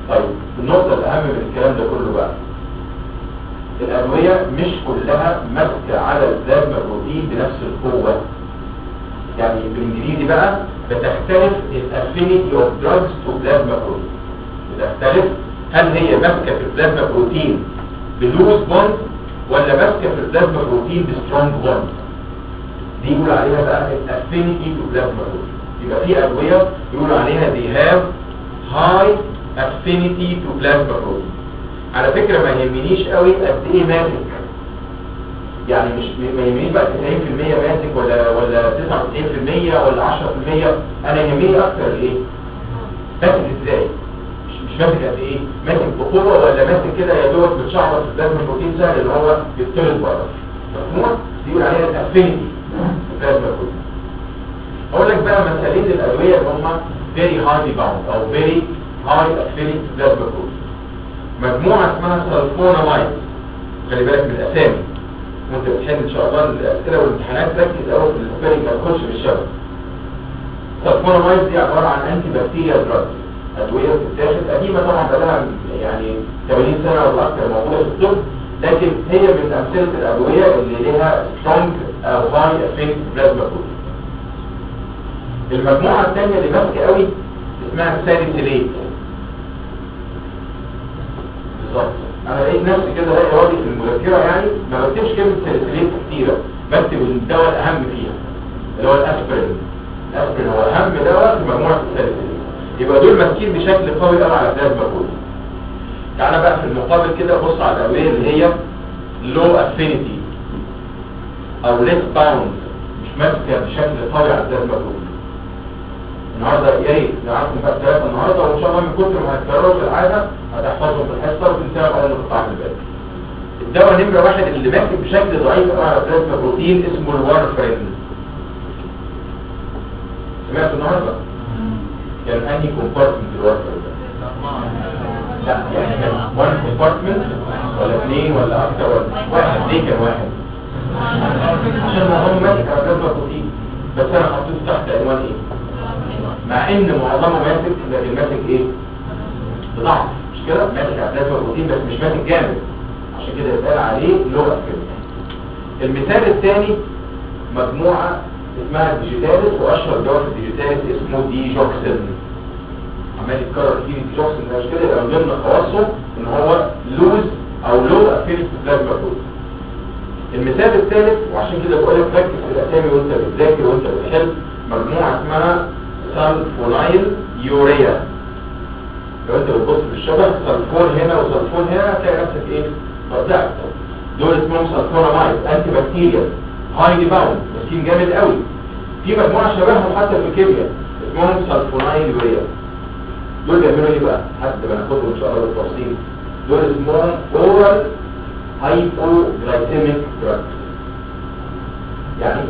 A: طيب النقطة الأهم من الكلام ده كله بقى الأدوية مش كلها ماسكة على البلازما بروتين بنفس القوة يعني بالإنجليزي بقى بتختلف الافينيتي اوف دراجز تو بلازما بروتين بتختلف هل هي ماسكة في البلازما بروتين بلوز بوند ولا ماسكة في البلازما بروتين بسترونج بوند دي يقول عليها بقى الافينيتي تو بلازما بروتين يبقى في أدوية يقولوا عليها they have high affinity to plasma protein على فكرة ما يهمنيش قوي قد ايه ماسك يعني مش ما يهمنيش بقى 90% ماسك ولا ولا 99% ولا 10% انا يهمني اكتر ايه ماسك ازاي مش مش ماسك قد ايه ماسك بقوة ولا ماسك كده يا دوبك بتشعبط في البلازما بروتين سهل اللي هو يطرد بره مفهوم دي يقول عليها الافينيتي بلازما بروتين اقول لك بقى مثالين الادويه اللي هم very highly bound او very high affinity plasma protein مجموعه اسمها سلفونامايد خلي بالك من الاسامي وانت بتحل ان شاء الله الاسئله والامتحانات ركز قوي في السبيلنج ما تخش بالشبكه سلفونامايد دي عباره عن انتي بكتيريا دراج ادويه بتتاخد قديمه طبعا بقالها يعني 80 سنه ولا اكثر موجوده في الطب لكن هي من امثله الادويه اللي لها سترونج او هاي افينيتي بلازما بروتين المجموعة الثانية اللي ماسكة قوي اسمها ساليسيليت بالظبط انا لقيت نفسي كده الاقي راضي في المذكرة يعني ما بكتبش كلمة ساليسيليت كتيرة بكتب الدواء الاهم فيها اللي هو الاسبرين الاسبرين هو اهم دواء في مجموعة الساليسيليت يبقى دول ماسكين بشكل قوي قوي على البلازما بروتين تعالى بقى في المقابل كده بص على الادوية اللي هي لو افينيتي او ليس باوند مش ماسكة بشكل قوي على البلازما بروتين النهارده يا ريت نعرفهم بقى ثلاثة النهارده وان شاء الله من كتر ما هتكرروا في العاده هتحفظهم في الحصه وتنساهم اول ما تطلع من البيت. الدواء نمره واحد اللي ماسك بشكل ضعيف قوي على البلازما بروتين اسمه الوارفرين. سمعتوا النهارده؟ كان انهي كومبارتمنت الوارفرين ده؟ لا يعني كان وان كومبارتمنت ولا اثنين ولا اكثر ولا واحد ليه كان واحد؟ عشان معظمه ماسك على البلازما بروتين بس انا حطيته تحت عنوان ايه؟ مع ان معظمه ماسك لكن ماسك ايه بضعف مش كده ماسك على بلازما بروتين بس مش ماسك جامد عشان كده يتقال عليه لغه كده المثال الثاني مجموعه اسمها الديجيتاليس واشهر دواء في الديجيتاليس اسمه دي جوكسن عمال يتكرر كتير دي جوكسن ده مش كده يبقى من ضمن خواصه ان هو لوز او لو افينيتي بلازما بروتين المثال الثالث وعشان كده بقول لك ركز في الاسامي وانت بتذاكر وانت بتحل مجموعه اسمها سلفونايل يوريا لو انت بتبص في الشبه سلفون هنا وسلفون هنا هتلاقي نفسك ايه وزعت دول اسمهم سلفونامايد انتي بكتيريا هايلي باوند ماسكين جامد قوي في مجموعه شبههم حتى في الكيمياء اسمهم سلفونايل يوريا دول بيعملوا ايه بقى حد ما ناخدهم ان شاء الله بالتفصيل دول اسمهم اورال هايبوغلايسيميك دراج يعني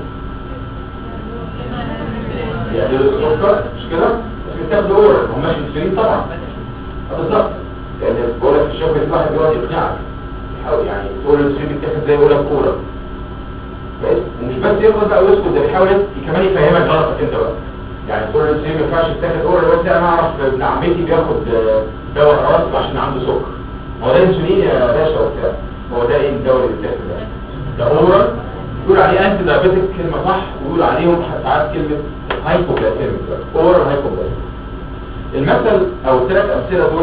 A: يعني السكر مش كده بس بتاخد اورال هم مش متفقين طبعا بالظبط لان بقول لك الشاب الواحد بيقعد يقنعك يحاول يعني تقول له السيب بتاخد زي يقول لك اورال بس ومش بس يفضل بقى ويسكت ده بيحاول كمان يفهمك غلطك انت بقى يعني تقول له السيب ما ينفعش تاخد اورال بس انا اعرف ابن عمتي بياخد دواء راسب عشان عنده سكر هو ده انسولين يا باشا وبتاع هو ده ايه الدواء اللي بتاخد ده ده اورال يقول عليه انت دايابيتك كلمه صح ويقول عليهم ساعات كلمه هايبوغلايسيميك اورال هايبوغلايسيميك المثل او الثلاث امثله دول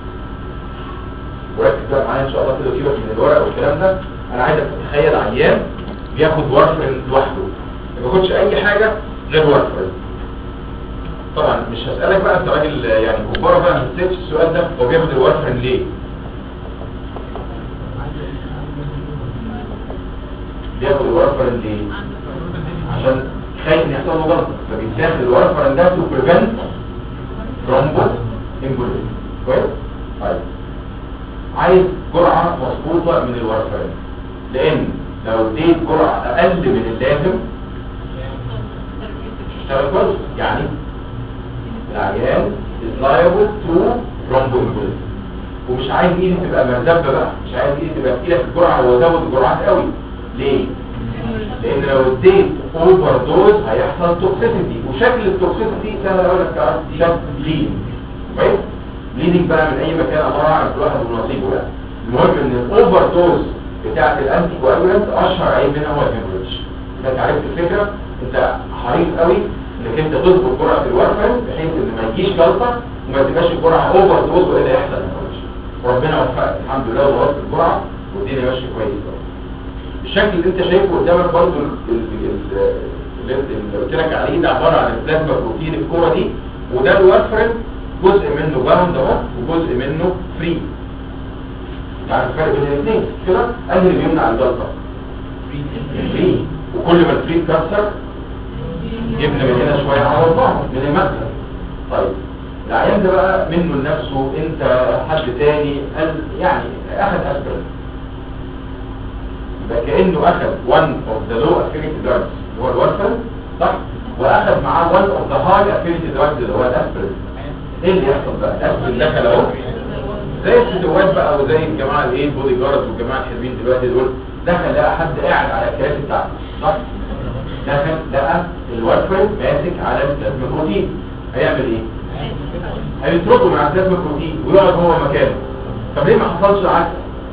A: وركز بقى معايا ان شاء الله كده وسيبك من الورق والكلام ده انا عايزك تتخيل عيان بياخد وارفرين لوحده ما بياخدش اي حاجه غير وارفرين طبعا مش هسألك بقى انت راجل يعني كبارة بقى ما تسيبش السؤال ده هو بياخد الوارفرين ليه بياخد الوارفرين ليه عشان خايف ان يحصل له جلطه فبيتاخد الوارفرين ده تو بريفنت ثرومبو امبوليزم كويس طيب عايز جرعه مظبوطه من الوارفرين لان لو اديت جرعه اقل من اللازم مش هتشتغل كويس يعني العيان is liable to thromboembolism ومش عايز ايدي تبقى مرزبه بقى مش عايز ايدي تبقى تقيله في الجرعه وازود الجرعات قوي ليه لان لو اديت اوفر دوز هيحصل توكسيسيتي وشكل التوكسيسيتي سهل اقول لك تعرف شكل لين كويس بليدنج بقى من اي مكان الله اعلم كل واحد ونصيبه يعني المهم ان الاوفر دوز بتاعت الانتي كواجولانت اشهر عيب منها هو الهيموريدج انت عرفت الفكره انت حريص قوي انك انت تظبط جرعه الورفن بحيث ان ما يجيش جلطه وما تبقاش الجرعه اوفر دوز والا يحصل هيموريدج وربنا وفقك الحمد لله وضبطت الجرعه والدنيا ماشيه كويس قوي الشكل اللي انت شايفه قدامك برضو ال- ال- ال- اللي اللي قلت لك عليه ده عباره عن البلازما بروتين الكوره دي وده الورفرين جزء منه باوند اهو وجزء منه فري يعني الفرق بين الاثنين مش كده انهي اللي بيمنع الجلطه فري وكل ما الفري اتكسر جبنا من هنا شويه على بعض من المكتب طيب العيان ده بقى منه لنفسه انت حد تاني قال يعني اخذ اسبرين يبقى كانه اخذ one of the low affinity drugs اللي هو الورفن صح واخذ معاه one of the high affinity drugs اللي هو الاسبرين ايه اللي يحصل بقى الاسبرين دخل اهو زي الستوات بقى وزي الجماعه الايه البودي جارد والجماعه الحلوين دلوقتي دول دخل لقى حد قاعد على الكراسي بتاعته صح دخل لقى الورفن ماسك على البلازما بروتين هيعمل ايه هيتركه مع البلازما بروتين ويقعد هو مكانه طب ليه ما حصلش العكس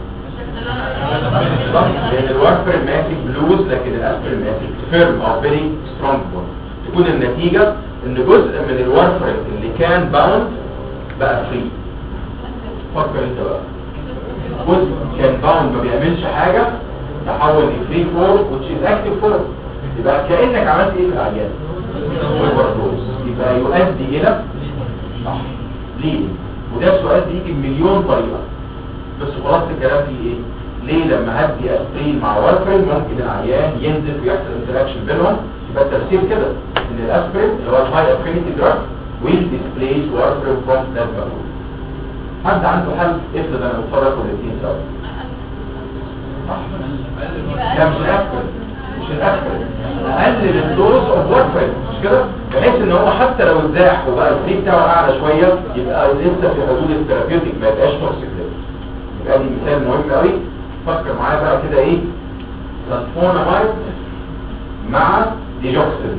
A: صح؟ لان الورفر ماسك بلوز لكن الاسبرين ماسك فيرم او فيري سترونج بون تكون النتيجة ان جزء من الورفر اللي كان باوند بقى فري فكر انت بقى جزء كان باوند ما بيعملش حاجة تحول لفري فور which is active فور يبقى كأنك عملت ايه في العيان overdose. يبقى يؤدي الى صح ليه وده السؤال بيجي بمليون طريقة بس خلاص الكلام فيه ايه ليه لما هدي اسبرين مع وارفرين ممكن العيان ينزل ويحصل انتراكشن بينهم يبقى التفسير كده ان الاسبرين اللي هو الهاي افينيتي دراج ويل ديسبليس وارفرين فروم بلازما حد عنده حل افرض انا بتفرج الاثنين سوا صح لا مش الاسبرين مش الاسبرين اقلل الدوز اوف وارفرين مش كده بحيث ان هو حتى لو اتزاح وبقى الفري بتاعه اعلى شويه يبقى لسه في حدود الثيرابيوتيك ما يبقاش توكسيك يبقى دي مثال مهم قوي فكر معايا بقى كده ايه سلفونامايد مع ديجوكسين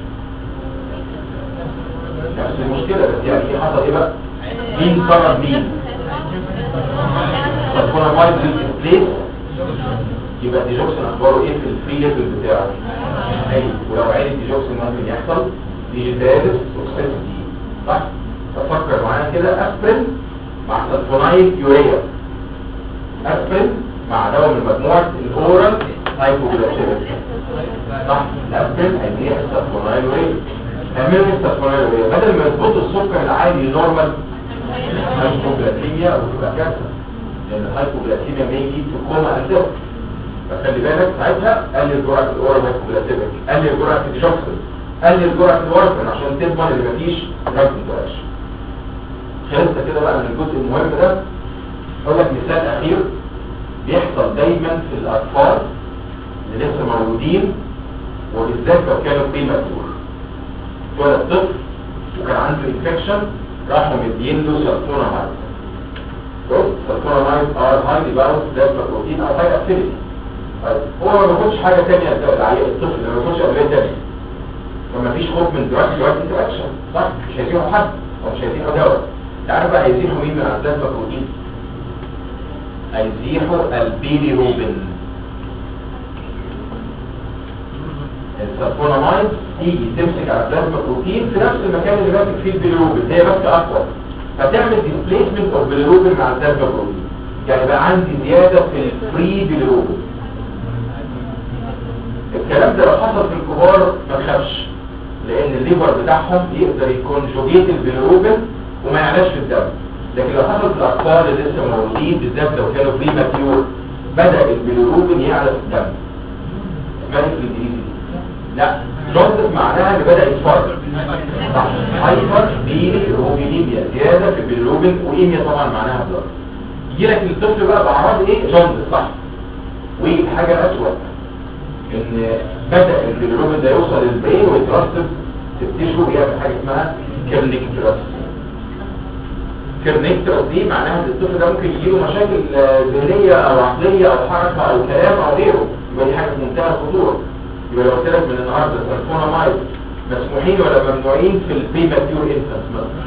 A: نفس المشكلة بس يعني ايه حصل ايه بقى مين صرف مين سلفونامايد بالديسبليس يبقى ديجوكسين اخباره ايه في الفري ليفل بتاعه عالي ولو عالي ديجوكسين ممكن يحصل ديجيتالس توكسيسيتي صح ففكر معايا كده اسبرين مع سلفونايد يوريا اسبرين مع دواء من مجموعة الاورال هايبوجلايسيميك صح الاسبرين هيديه السلفونايل ويل اعملوا السلفونايل ويل بدل ما يظبطوا السكر العادي نورمال هايبوجلايسيميا وتبقى كارثه لان الهايبوجلايسيميا بيجي في كوما اساسا فخلي بالك ساعتها قلل جرعه الاورال هايبوجلايسيميك قلل جرعه الديجوكسين قلل جرعه الورفين عشان تضمن ان مفيش دراج انتراكشن خلصت كده بقى من الجزء المهم ده اقول لك مثال اخير بيحصل دايما في الاطفال اللي لسه مولودين وبالذات لو كانوا بريماتور ولد طفل وكان عنده انفكشن راحوا مدين له سلفونامايد سلفونامايد ار هايلي باوند بلازما بروتين او هاي افينيتي طيب هو ما بياخدش حاجه ثانيه العيال الطفل ما بياخدش ادويه ثانيه فما فيش خوف من دراج دراج انتراكشن صح مش هيزيحوا حد او مش هيزيحوا دواء تعرف بقى هيزيحوا مين من البلازما بروتين هيزيحوا البيلي روبن السلفونامايد تيجي تمسك على بلازما بروتين في نفس المكان اللي ماسك فيه البيلي روبن هي بس اقوى فتعمل ديسبليسمنت اوف بيلي روبن مع البلازما بروتين يعني بقى عندي زياده في الفري بيلي روبن الكلام ده لو حصل في الكبار ما تخافش لان الليفر بتاعهم يقدر يكونجوجيت البيليروبين وما يعلاش في الدم لكن لو حصل في الاطفال اللي لسه مولودين بالذات لو كانوا بري ماتيور بدا البيليروبين يعلى في الدم اسمها ايه بالانجليزي لا جوندس معناها ان بدا يتفرج صح هايبر بيليروبينيميا زياده في البيليروبين وايميا طبعا معناها بلاد يجي لك الطفل بقى باعراض ايه جوندس صح وحاجه اسوء ان بدأ البيليروبين ده يوصل للبرين ويترسب تبتشه يعمل حاجة اسمها كيرنيكتراس كيرنيكتراس دي معناها ان الطفل ده ممكن يجيله مشاكل آه، ذهنية او عقلية او حركة او كلام او غيره يبقى دي حاجة في منتهى الخطورة يبقى لو قلت لك من النهارده سلفونامايد مسموحين ولا ممنوعين في البريماتيور انفانس مثلا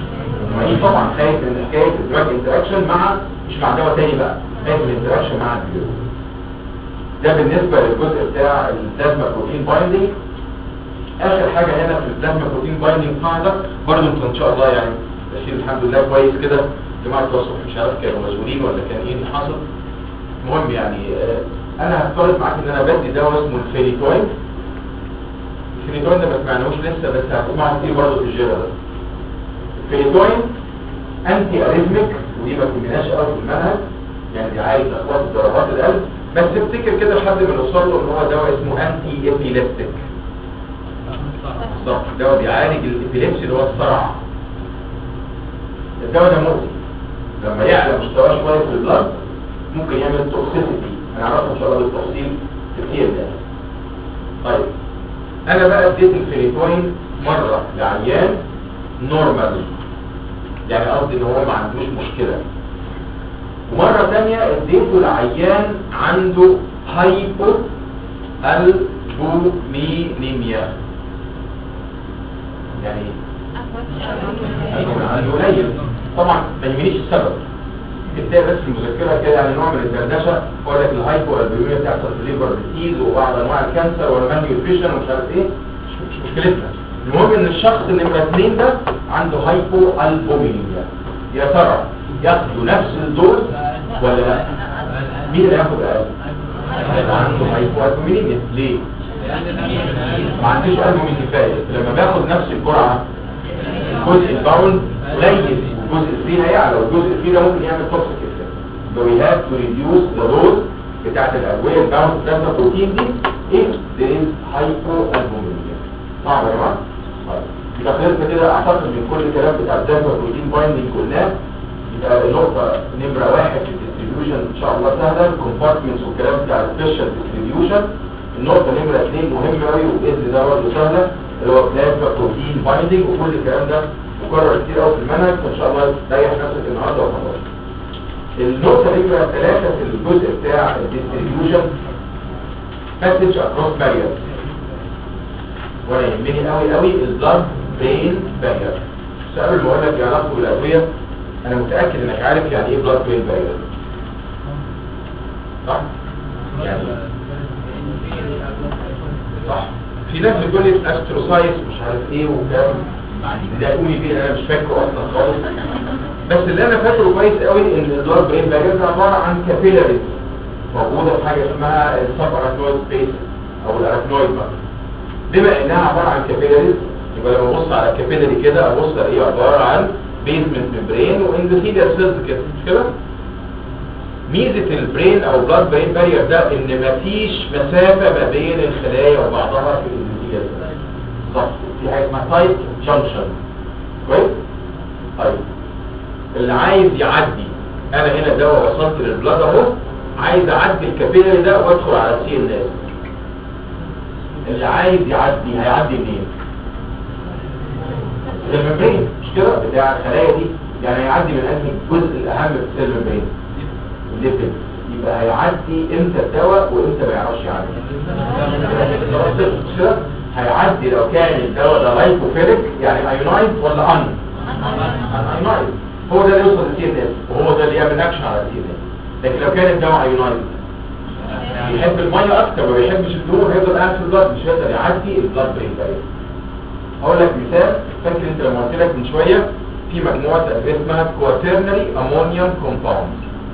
A: معين طبعا خايف من حكايه الدراج انتراكشن مع مش مع دواء تاني بقى خايف من الانتراكشن مع الفيروس ده بالنسبه للجزء بتاع البلازما بروتين بايندينج اخر حاجه هنا في البلازما بروتين بايندينج قاعده برضه انتوا ان شاء الله يعني ماشيين الحمد لله كويس كده جماعه التصوف مش عارف كانوا مشغولين ولا كان ايه اللي حصل المهم يعني آه، انا هفترض معاك ان انا بدي دواء اسمه الفينيتوين الفينيتوين ده ما سمعناهوش لسه بس هتسمعه كتير برضه في الجيرة ده الفينيتوين انتي اريزميك ودي ما كملناش قوي في المنهج يعني دي عايز اخوات ضربات القلب بس افتكر كده لحد ما نوصل له ان هو دواء اسمه انتي ابيليبتيك بالظبط الدواء بيعالج الابيليبسي اللي هو الصرع الدواء ده مؤذي لما يعلى مستواه شويه في البلد ممكن يعمل توكسيسيتي هنعرفها ان شاء الله بالتفصيل كتير ده طيب انا بقى اديت الفينيتوين مره لعيان نورمال يعني قصدي ان هو ما عندوش مشكله ومره ثانيه اديته لعيان عنده هايبو البومينيميا يعني يعني قليل طبعا ما يهمنيش السبب تلاقي بس المذكره كده يعني نوع من الدردشه يقول لك الهايبو البيولوجيا بتحصل في الليبر ديزيز وبعض انواع الكانسر والمان نيوتريشن ومش عارف ايه مش مش مشكلتنا المهم ان الشخص نمره اثنين ده عنده هايبو البومينيا يا ترى ياخدوا نفس الدوز ولا لا؟ مين اللي ياخد اقل؟ هيبقى عنده هايبو البومينيا ليه؟ ما عندوش البومين كفايه لما باخد نفس الجرعه الجزء الباوند قليل والجزء الفري هيعلى والجزء الفري ده ممكن يعمل توكسيك افكت so we have to reduce the dose بتاعت الادويه الباوند بلازما بروتين دي if there is hypoalbuminemia صعب يا جماعه؟ طيب يبقى خلصنا كده اعتقد من كل الكلام بتاع البلازما بروتين بايندنج قلناه يبقى النقطه نمره واحد في الديستريبيوشن ان شاء الله سهله الكومبارتمنتس والكلام بتاع السبيشال ديستريبيوشن النقطة نمرة اثنين مهمة قوي وبإذن ده برضه سهلة اللي هو بلازما بروتين بايندنج وكل الكلام ده مكرر كتير قوي في المنهج فإن شاء الله تريح نفسك النهارده وخلاص. النقطة نمرة ثلاثة في الجزء بتاع الديستريبيوشن مسج اكروس بارير وانا يهمني قوي قوي البلاد برين بارير بس قبل ما اقول لك ايه علاقته بالادوية انا متأكد انك عارف يعني ايه بلاد برين بارير صح؟ يعني صح في ناس بتقول لي استروسايت مش عارف ايه وكلام ضايقوني فيه انا مش فاكره اصلا خالص بس اللي انا فاكره كويس قوي ان البلاد برين بارير ده عباره عن كابيلاريز موجوده في حاجه اسمها السب اراكنويد سبيس او الاراكنويد بقى بما انها عباره عن كابيلاريز يبقى لما ابص على الكابيلاري كده ابص الاقيه عباره عن بيزمنت ممبرين واندوثيليال سيلز كده مش كده ميزة البرين او بلاد برين بارير ده ان مفيش مسافة ما بين الخلايا وبعضها في الاندوثيليال بالظبط في حاجة اسمها تايت جانكشن كويس؟ طيب اللي عايز يعدي انا هنا دواء وصلت للبلاد اهو عايز اعدي الكابيلاري ده وادخل على السي ان اس اللي عايز يعدي هيعدي منين؟ الممبرين مش كده بتاع الخلايا دي يعني هيعدي من انهي الجزء الاهم في السيل ممبرين الليبيد يبقى هيعدي امتى الدواء وامتى ما يعرفش يعدي كده هيعدي لو كان الدواء ده لايكوفيليك يعني ايونايز ولا ان ايونايز هو ده اللي يوصل للسي ان اس وهو ده اللي يعمل اكشن على السي ان اس لكن لو كان الدواء ايونايز بيحب الميه اكتر ما بيحبش الدور هيفضل قاعد في البلد مش هيقدر يعدي البلد برين بارير هقول لك مثال فاكر انت لما قلت لك من شويه في مجموعه ادويه اسمها كواترنري امونيوم كومباوند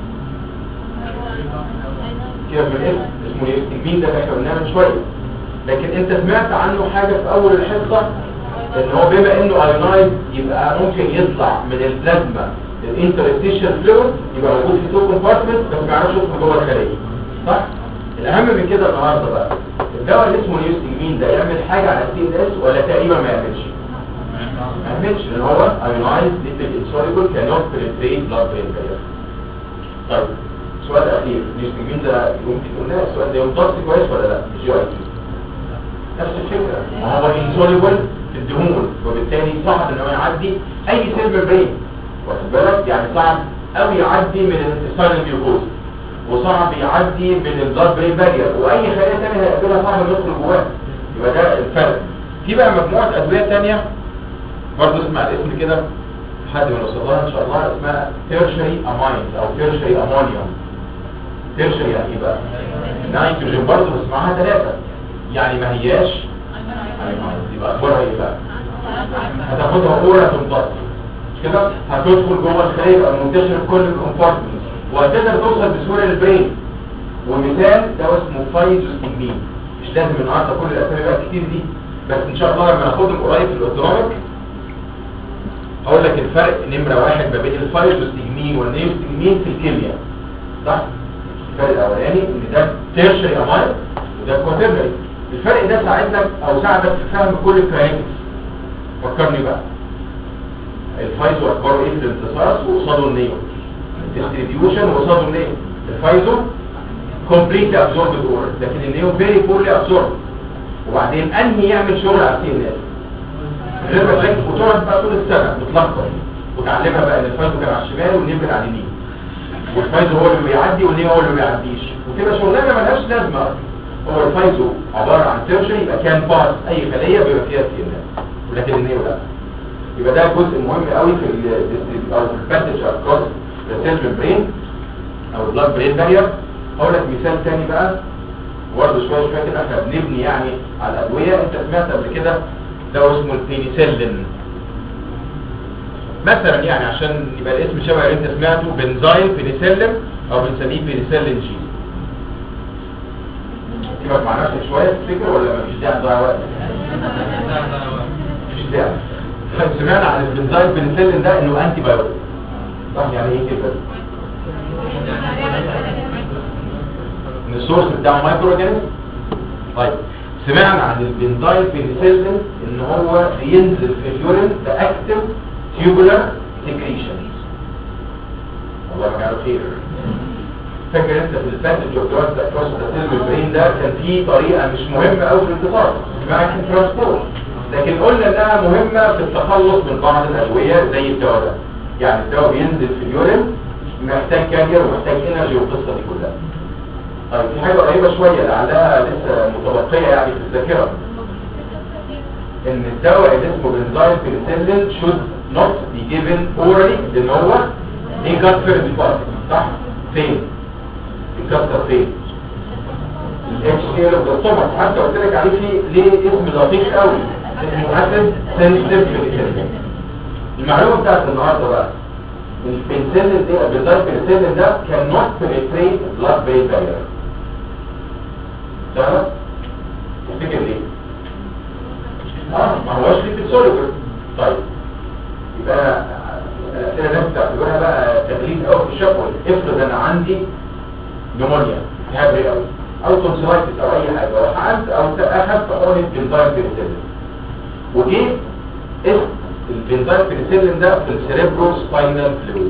A: كده من اسم اسمه الاستجمين ده اللي احنا قلناه من شويه لكن انت سمعت عنه حاجه في اول الحصه ان هو بما انه ايونايز يبقى ممكن يطلع من البلازما الانترستيشن فلويد يبقى موجود في تو كومبارتمنت بس ما يعرفش يدخل جوه الخليه صح الاهم من كده النهارده بقى الدواء اللي اسمه نيوستجمين ده يعمل حاجه على السي ان اس ولا تقريبا ما يعملش ما يعملش لان هو ايونايز ليبيد انسوليبل كانوت بريتريت بلاد برين بارير طيب سؤال اخير نيوستجمين ده يمكن قلنا السؤال ده يمتص كويس ولا لا مش يو نفس الفكره ما هو انسوليبل في الدهون وبالتالي صعب ان هو يعدي اي سيل ممبرين واخد بالك يعني صعب قوي يعدي من الانتصال الجلوكوز وصعب يعدي من البلاد برين بارير واي خلايا ثانيه هيقابلها صعب يدخل جواه يبقى ده الفرق في بقى مجموعه ادويه ثانيه برضه اسمع الاسم كده لحد ما نوصل لها ان شاء الله اسمها تيرشري اماينز او تيرشري امونيوم تيرشري يعني ايه بقى نيتروجين برضه بس معاها ثلاثه يعني ما هياش اماينز يبقى اخبارها ايه بقى هتاخدها اورا تمتص مش كده هتدخل جوه الخليه يبقى منتشر في كل الكومبارتمنت وهتقدر توصل بسهوله للبرين ومثال ده اسمه فايزوستيمين مش لازم النهارده كل الاسامي بقى كتير دي بس ان شاء الله لما ناخدهم قريب في الاوتونوميك اقول لك الفرق نمره واحد ما بين الفايزوستيمين والنيوستيمين في الكيمياء صح الفرق الاولاني ان ده تيرشري اماين وده كواترنري الفرق ده ساعدك او ساعدك في فهم كل الكاينكس فكرني بقى الفايزو اخباره ايه في الامتصاص وقصاده النيو الديستريبيوشن وقصاده النيو الفايزو كومبليتلي ابزوربد اورال لكن النيو فيري بورلي ابزورب وبعدين انهي يعمل شغل على السي ان اس غير ما تلاقي وتقعد بقى طول السنه متلخبط وتعلمها بقى ان الفايزو كان على الشمال والنيو كان على اليمين والفايزو هو اللي بيعدي والنيو هو اللي ما بيعديش وتبقى شغلانه ملهاش لازمه هو الفايزو عباره عن تيرشري يبقى كان باس اي خليه بيبقى فيها سي ان اس ولكن النيو لا يبقى ده جزء مهم قوي في ال او في الباسج اكروس ذا سيل برين او البلاد برين بارير هقول لك مثال تاني بقى برضه شويه شويه كده احنا بنبني يعني على الادويه انت سمعت قبل كده ده اسمه البينيسيلين مثلا يعني عشان يبقى الاسم شبه اللي انت سمعته بنزايل بينيسيلين او بنسميه بينيسيلين جي تبقى مع نفسك شويه تفتكر ولا مفيش داعي تضيع وقت؟ مفيش داعي سمعنا عن البنزايل بنسلين ده انه انتي بايوتيك صح يعني ايه كده ان السورس بتاعه مايكرو اورجانيزم طيب سمعنا عن البنزايل بنسلين ان هو بينزل في اليورين باكتف تيوبولار سكريشن الله يجعله خير فاكر انت في الباسج اوف دراج اكروس ذا سيل برين ده كان في طريقه مش مهمه قوي في الانتصار اسمها ترانسبورت لكن قلنا انها مهمة في التخلص من بعض الادوية زي الدواء ده يعني الدواء بينزل في اليورين محتاج كارير ومحتاج انرجي والقصة دي كلها طيب في حاجة قريبة شوية لعلها لسه متبقية يعني في الذاكرة ان الدواء اللي اسمه بنزايل بنسلين should not be given orally لان هو ايه جات فيرست بارت صح؟ فين؟ بيتكسر فين؟ الاتش سي ال بالطبع حتى قلت لك عليه في ليه اسم دقيق قوي اسمه اسيد سنسيتيف بنسلين المعلومه بتاعت النهارده بقى البنسلين ده بالذات البنسلين ده كان نوت بنتريت بلاد برين بارير تمام تفتكر ليه اه ما هوش ليبيد سوليبل طيب يبقى الاسئله اللي انت بتعتبرها بقى تغليف قوي في الشفوي افرض انا عندي نمونيا التهاب رئوي او تونسيلايتس او اي حاجه وحقنت او اخذت حقنه بنزايل بنسلين وجه اسم البنزايل بنسلين ده في السيريبرو سباينال فلويد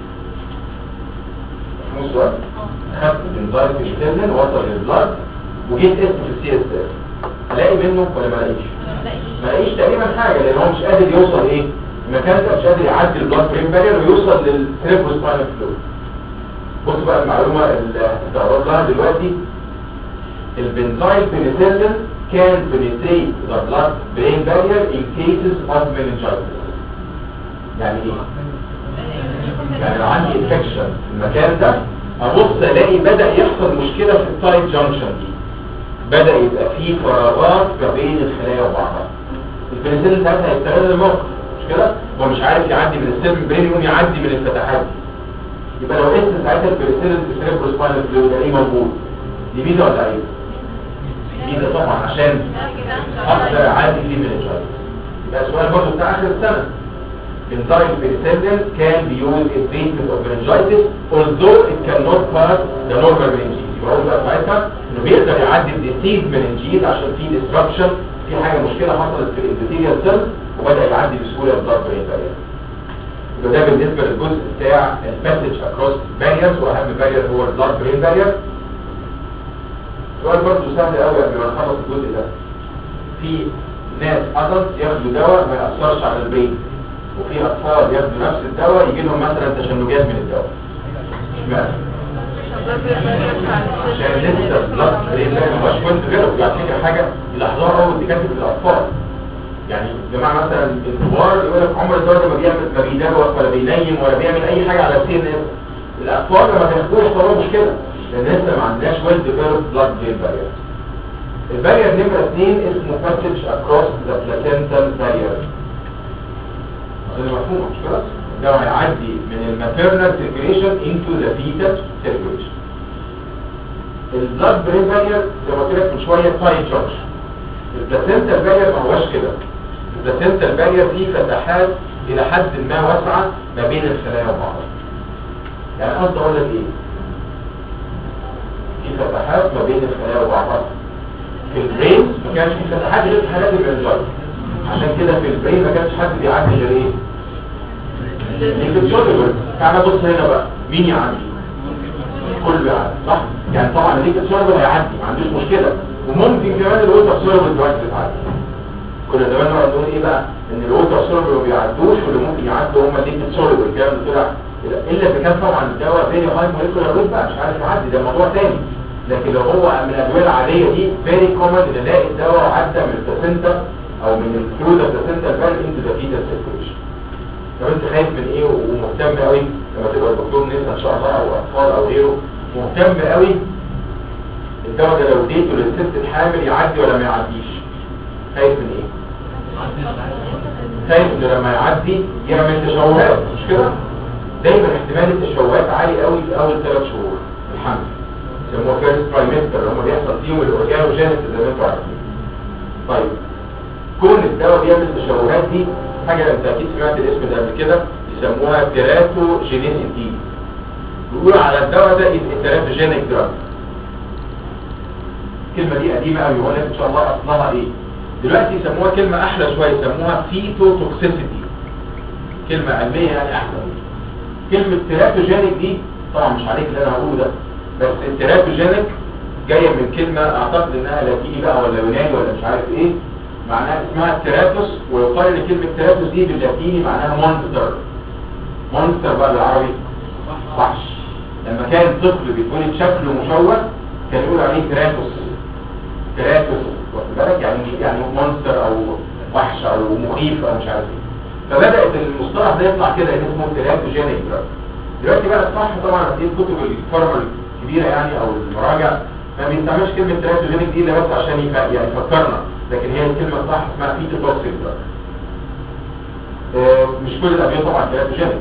A: مو سؤال اخذت البنزايل بنسلين وصل للبلاد وجيت اسم في السي اس اف الاقي منه ولا ما الاقيش ما الاقيش تقريبا حاجه لان هو مش قادر يوصل ايه المكان ده مش قادر يعدي البلاد برين بارير ويوصل للسيريبرو سباينال فلويد بص بقى المعلومه اللي هتتعرض لها دلوقتي البنزايل بنسلين can penetrate the blood brain barrier in cases of meningitis يعني ايه؟ يعني لو عندي infection في المكان ده ابص الاقي بدأ يحصل مشكلة في التايت جانكشن دي بدأ يبقى فيه فراغات ما بين الخلايا وبعضها البنسلين ساعتها هيستغل الموقف مش كده؟ هو مش عارف يعدي من السيرم برين يقوم يعدي من الفتحات دي يبقى لو قست ساعتها البنسلين في السيربروسباينال فلويد ايه موجود؟ دي ميزه ولا عيب؟ ميزه طبعا عشان اقدر اعدي فيه من الجايز يبقى السؤال برضه بتاع اخر السنه Enzyme penicillin can be used in treatment of meningitis although it cannot pass the normal meningitis يبقى هو بقى ساعتها انه بيقدر يعدي الديسيز meningitis عشان في disruption في حاجه مشكله حصلت في الانتيريال سيل وبدا يعدي بسهوله البلاد برين بارير يبقى ده بالنسبه للجزء بتاع الباسج اكروس باريرز واهم بارير هو البلاد برين بارير سؤال برضه سهل قوي قبل ما نخلص الجزء ده في ناس ادلت ياخدوا دواء ما ياثرش على البرين وفي اطفال ياخدوا نفس الدواء يجي لهم مثلا تشنجات من الدواء اشمعنى عشان لسه البلاد برين بارير مش كنت غيره يعني فكره حاجه يلاحظوها اول دي كانت في الاطفال يعني الجماعه مثلا الكبار يقول لك عمر الدواء ده ما بيعمل ما بيدوخ ولا بينيم ولا بيعمل اي حاجه على السي ان اس الاطفال لما بياخدوش طبعا مشكله لان لسه ما عندناش ويل ديفلوب بلاد برين بارير البارير نمره اثنين اسمه باسج اكروس ذا بلاتنتال بارير ده مفهوم مش كده ده هيعدي من الماتيرنال سيركيوليشن انتو ذا فيتال سيركيوليشن البلاد برين بارير زي ما قلت لك من شويه تايت جانكشن البلاتنتال بارير ما هوش كده البلاتنتال بارير فيه فتحات الى حد ما واسعه ما بين الخلايا وبعضها يعني قصدي اقول لك ايه في فتحات ما بين الخلايا وبعضها في البرين ما كانش في فتحات غير في حالات الانجاي عشان كده في البرين ما كانش حد بيعدي غير ايه الكتشوليبر تعالى بص هنا بقى مين يعدي كله يعدي صح يعني طبعا اللي الكتشوليبر هيعدي ما عندوش مشكله وممكن كمان الوتر سوليبر دلوقتي بتعدي كنا زمان نقعد نقول ايه بقى ان الوتر سوليبر ما بيعدوش واللي ممكن يعدوا هم اللي الكتشوليبر الكلام ده طلع الا اذا كان طبعا الدواء فيري هاي موليكولار ويت بقى مش عارف يعدي ده موضوع تاني لكن لو هو من الادويه العاديه دي فيري كومن ان الاقي الدواء عدى من البلاسنتا او من الفلويد البلاسنتا فال انتو ذا فيتال سيركيوليشن لو انت خايف من ايه ومهتم قوي لما تبقى دكتور نسا ان شاء الله او اطفال او غيره مهتم قوي الدواء ده لو اديته للست الحامل يعدي ولا ما يعديش خايف من ايه خايف انه لما يعدي يعمل تشوهات مش كده دايما احتمال التشوهات عالي قوي في اول ثلاث شهور في الحمل يسموها فيرست ترايمستر اللي هم بيحصل فيهم الاورجانوجينيس زي ما انتوا عارفين طيب كون الدواء بيعمل تشوهات دي حاجه انت اكيد سمعت الاسم ده قبل كده يسموها تيراتوجينيسيتي بيقولوا على الدواء ده التيراتوجينيك دراج الكلمه دي قديمه قوي ولا ان شاء الله اصلها ايه دلوقتي يسموها كلمه احلى شويه يسموها فيتو توكسيسيتي كلمه علميه يعني احلى كلمه تيراتوجينيك دي طبعا مش عليك اللي انا هقوله ده بس التيراتوجينيك جايه من كلمه اعتقد انها لاتيني بقى ولا يوناني ولا مش عارف ايه معناها اسمها تيراتوس ويقال ان كلمه تيراتوس دي باللاتيني معناها مونستر مونستر بقى بالعربي وحش لما كان طفل بيتولد شكله مشوه كان يقول عليه تيراتوس تيراتوس واخد بالك يعني يعني مونستر او وحش او مخيف او مش عارف ايه فبدات المصطلح ده يطلع كده ان اسمه تيراتوجينيك دراج دلوقتي بقى الصح طبعا دي الكتب الفارما الكبيره يعني او المراجع ما بيستعملش كلمه تيراتوجينيك دي الا بس عشان يف- يعني يفكرنا لكن هي الكلمه الصح اسمها فيتوتوكسيك دراج آه، مش كل الادويه طبعا تيراتوجينيك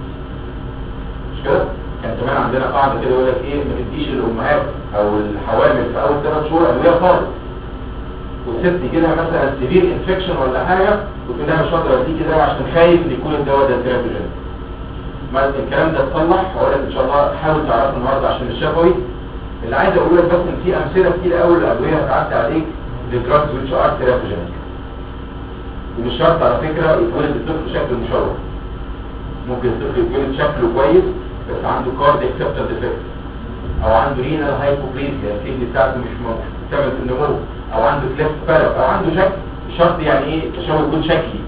A: مش كده كان زمان عندنا قاعده كده يقول لك ايه ما تديش الامهات او الحوامل في اول ثلاث شهور ادويه خالص والست يجي لها مثلا سيفير انفكشن ولا حاجه وتقول لها مش هقدر اديكي دواء عشان خايف ان يكون الدواء ده تيراتوجينيك ما الكلام ده اتصلح هقول لك ان شاء الله حاول تعرفه النهارده عشان الشفوي اللي عايز اقول لك بس ان في امثله كتير قوي للادويه هتعدي عليك لدراجز ويتش ار تيراتوجينيك ومش شرط على فكره يتولد الطفل شكله مشوه ممكن الطفل يتولد شكله كويس بس عنده كارد اكسبتنس ديفكت او عنده رينال هايبوبليزيا الكدني بتاعته مش مكتمل في النمو او عنده كليفت فالف او عنده شكل شرط يعني ايه التشوه يكون شكلي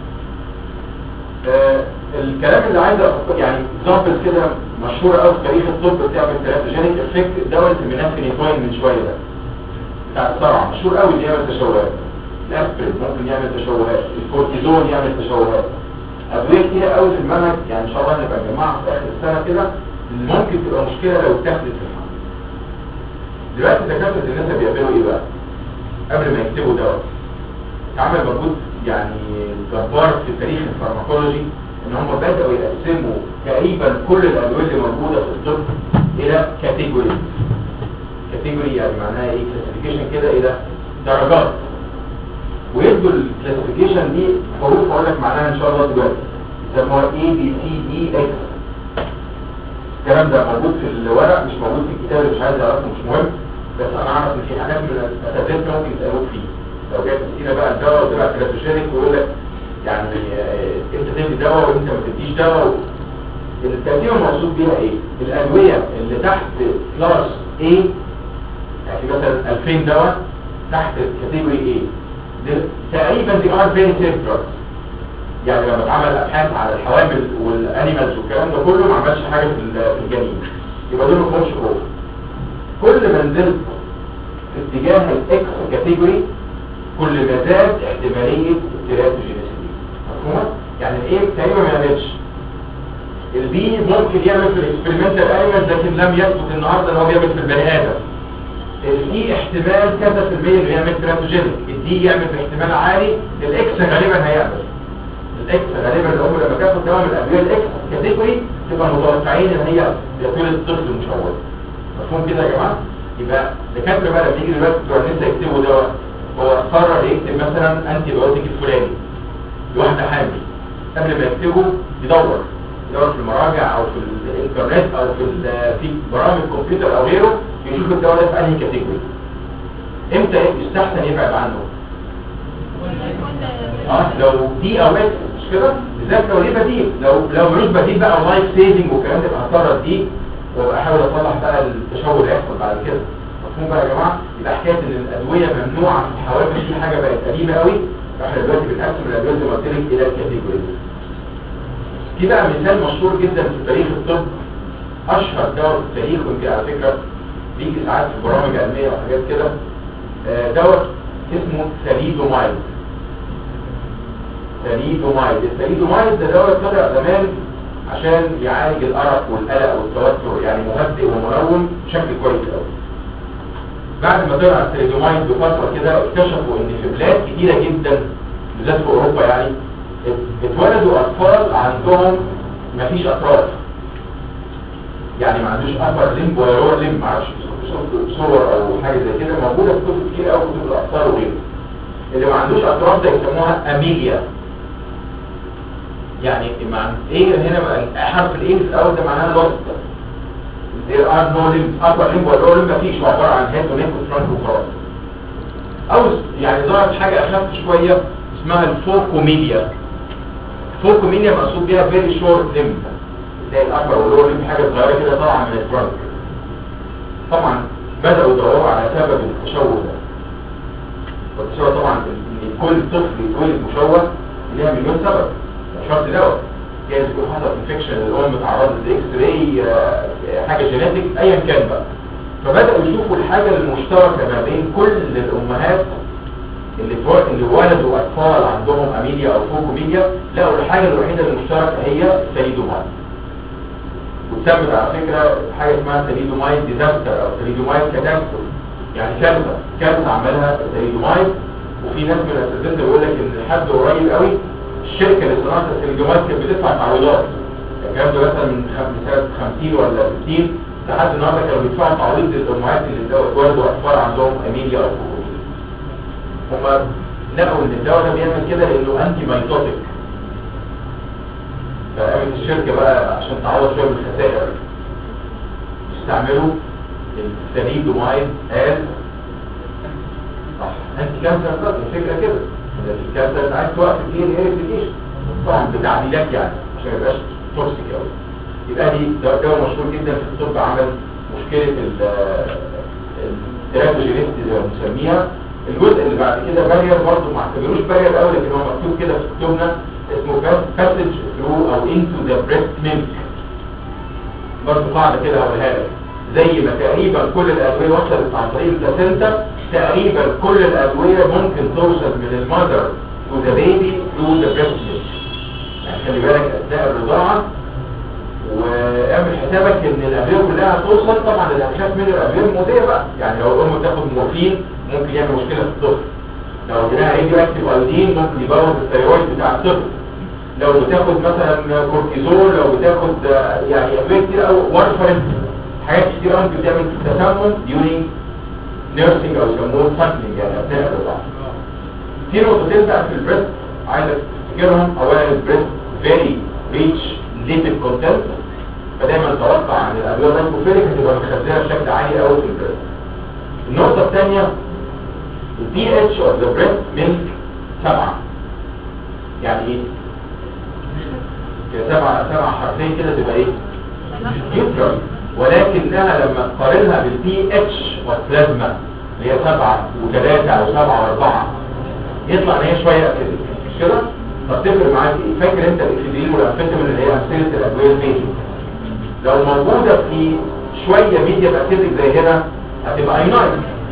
A: آه الكلام اللي عايز أفكر يعني اكزامبل كده مشهور قوي في تاريخ الطب بتعمل تيراتوجينيك افكت الدواء اللي سميناه من شويه ده بتاع الصرع مشهور قوي اللي يعمل تشوهات الاسبرين ممكن يعمل تشوهات الكورتيزون يعمل تشوهات ادويه كتير قوي في المنهج يعني ان شاء الله نبقى نجمعها في اخر السنه كده اللي ممكن تبقى مشكله لو اتاخدت في الحمل دلوقتي دكاتره الناس بيعملوا ايه بقى قبل ما يكتبوا دواء اتعمل مجهود يعني جبار في تاريخ الفارماكولوجي ان هم بدأوا يقسموا تقريبا كل الادويه اللي موجوده في الطب الى كاتيجوري كاتيجوري يعني معناها ايه كلاسيفيكيشن كده الى درجات ويدوا الكلاسيفيكيشن دي حروف اقول لك معناها ان شاء الله دلوقتي يسموها اي بي سي دي اكس الكلام ده موجود في الورق مش موجود في الكتاب اللي مش عايز اعرفه مش مهم بس انا اعرف ان في حاجات من الاساتذه ممكن يسالوك فيه لو جت سينا بقى الدواء وطلع كلاسيفيكيشن ويقول لك يعني آه، انت تدي دواء وانت ما تديش دواء التقسيم المقصود بيها ايه الادويه اللي تحت كلاس A يعني مثلا 2000 دواء تحت كاتيجوري A دي تقريبا دي ار فيري سيف دراجز يعني لما اتعمل ابحاث على الحوامل والانيمالز والكلام ده كله ما عملش حاجه في ال- في الجنين يبقى دول ما فيهمش خوف كل ما نزلت في اتجاه الاكس كاتيجوري كل ما زاد احتماليه التيراتوجينيسيتي مفهوم يعني الايه تقريبا ما يعملش البي ممكن يعمل في الاكسبيرمنتال انيمالز لكن لم يثبت النهارده ان هو بيعمل في البني ادم الدي احتمال كذا في المية انه يعمل تيراتوجينيك الدي يعمل باحتمال عالي الاكس غالبا هيعمل الاكس غالبا الام لما تاخد دواء من الادويه الاكس كاتيجوري تبقى متوقعين ان هي يكون الطفل مشوه مفهوم كده يا جماعه يبقى دكاتره بقى لما يجي دلوقتي بتوع لسه يكتبوا دواء هو قرر يكتب مثلا انتي بايوتيك الفلاني لواحده حامل قبل ما يكتبه يدور يدور في المراجع او في الانترنت او في ال- في برامج كمبيوتر او غيره يشوف الدواء ده في انهي كاتيجوري امتى يستحسن يبعد عنه اه لو دي او اكس مش كده بالذات لو ليه بديل لو لو ملوش بديل بقى لايف سيفنج والكلام ده يبقى هضطر دي وابقى احاول اصلح بقى التشوه اللي هيحصل بعد كده مفهوم بقى يا جماعه يبقى حكايه ان الادويه ممنوعه في الحوافز دي حاجه بقت قديمه قوي احنا دلوقتي بنقسم الادويه زي ما قلت لك الى الكاتيجوريز في بقى مثال مشهور جدا في تاريخ الطب اشهر دواء في التاريخ ويمكن على فكره بيجي ساعات في برامج علميه وحاجات كده آه، دواء اسمه ثاليدومايد ثاليدومايد الثاليدومايد ده دواء طلع زمان عشان يعالج الارق والقلق والتوتر يعني مهدئ ومنوم بشكل كويس قوي بعد ما طلع الثاليدومايد بفتره كده اكتشفوا ان في بلاد كتيره جدا بالذات في اوروبا يعني ات- اتولدوا اطفال عندهم مفيش اطراف يعني ما عندوش ابر ليمب ولا لور ليمب ما اعرفش صور او حاجه زي كده موجوده في كتب كتير قوي كتب الاطفال وغيره اللي ما عندوش اطراف ده يسموها اميليا يعني مع ايه هنا بقى حرف الايه في الاول ده معناها لوست there are no limbs upper limb ولا lower limb مفيش هو عباره عن head ونيك وفرونت وخلاص او يعني ظهرت حاجه اخف شويه اسمها الفوكوميديا الفوكوميديا مقصود بيها very short limb زي الابر واللور limb حاجه صغيره كده طالعه من الفرونت طبعا بداوا يدوروا على سبب التشوه ده والتشوه طبعا ان كل طفل يتولد مشوه ليها مليون سبب مش شرط دواء جايز يكون حصل انفكشن الام اتعرضت لاكس راي حاجه جينيتك ايا كان بقى فبداوا يشوفوا الحاجه المشتركه ما بين كل الامهات اللي اتو- اللي ولدوا اطفال عندهم اميليا او فوكوميليا لقوا الحاجه الوحيده المشتركه هي الثاليدومايد وتسمت على فكره حاجه اسمها ثاليدومايد ديزاستر او ثاليدومايد كاتاستروف يعني كارثه كارثه عملها الثاليدومايد وفي ناس من الاساتذه بيقول لك ان لحد قريب قوي الشركه اللي صنعت الثاليدومايد كانت بتدفع تعويضات الكلام ده مثلا من خم- سنه 50 ولا 60 لحد النهارده كانوا بيدفعوا تعويض للامهات اللي اتولدوا اطفال عندهم اميليا او فوكوميليا هم لقوا ان الدواء ده بيعمل كده لانه انتي مايتوتيك فقامت الشركة بقى عشان تعوض شوية من الخسائر استعملوا الثانيدومايد قال صح انت كانسر بس الفكرة كده إن الكانسر انت عايز توقف الايه الهيريفيكيشن طبعا بتعديلات يعني عشان ما يبقاش توكسيك قوي يبقى دي ده دواء مشهور جدا في الطب عمل مشكلة الترابوجينيستي زي ما بنسميها الجزء اللي بعد كده بارير برضه ما اعتبروش بارير قوي لكن هو مكتوب كده في كتبنا اسمه باسج ثرو او انتو ذا بريست ميلك برضه قاعده كده هقولها لك زي ما تقريبا كل الادويه وصلت عن طريق البلاسينتا تقريبا كل الادويه ممكن توصل من المذر تو ذا بيبي ثرو ذا بريست ميلك يعني خلي بالك اثناء الرضاعه واعمل حسابك ان الادويه كلها هتوصل طبعا اللي هتخاف من الادويه المؤذيه بقى يعني لو الام بتاخد مورفين ممكن يعمل مشكله في الطفل لو اديناها راديو اكتيف ايودين ممكن يبوظ الثيرويد بتاع الطفل لو بتاخد مثلا كورتيزول لو بتاخد آه، يعني ادويه كتير قوي وارفرين حاجات كتير قوي ممكن تعمل تسمم during nursing او يسموه سامبلينج يعني اثناء الرضاعه في نقطتين بقى في البريست عايزك تفتكرهم اولا البريست فيري ريتش ليبيد كونتنت فدايما توقع عن الادويه اللايكوفيليك هتبقى مخزنه بشكل عالي قوي في البريست النقطه الثانيه البي اتش اوف ذا بريست ميلك سبعه يعني ايه؟ كده سبعه سبعه حرفين كده تبقى ايه؟ نيوترال ولكنها لما تقارنها بالبي اتش اوف بلازما اللي هي سبعه وثلاثه او سبعه واربعه يطلع ان هي شويه اسيدك مش كده؟ طب تفرق معاك ايه؟ فاكر انت الاكسدين والامفيتامين اللي هي امثله الادويه البيزك لو موجوده في شويه ميديا اسيدك زي هنا هتبقى اينايز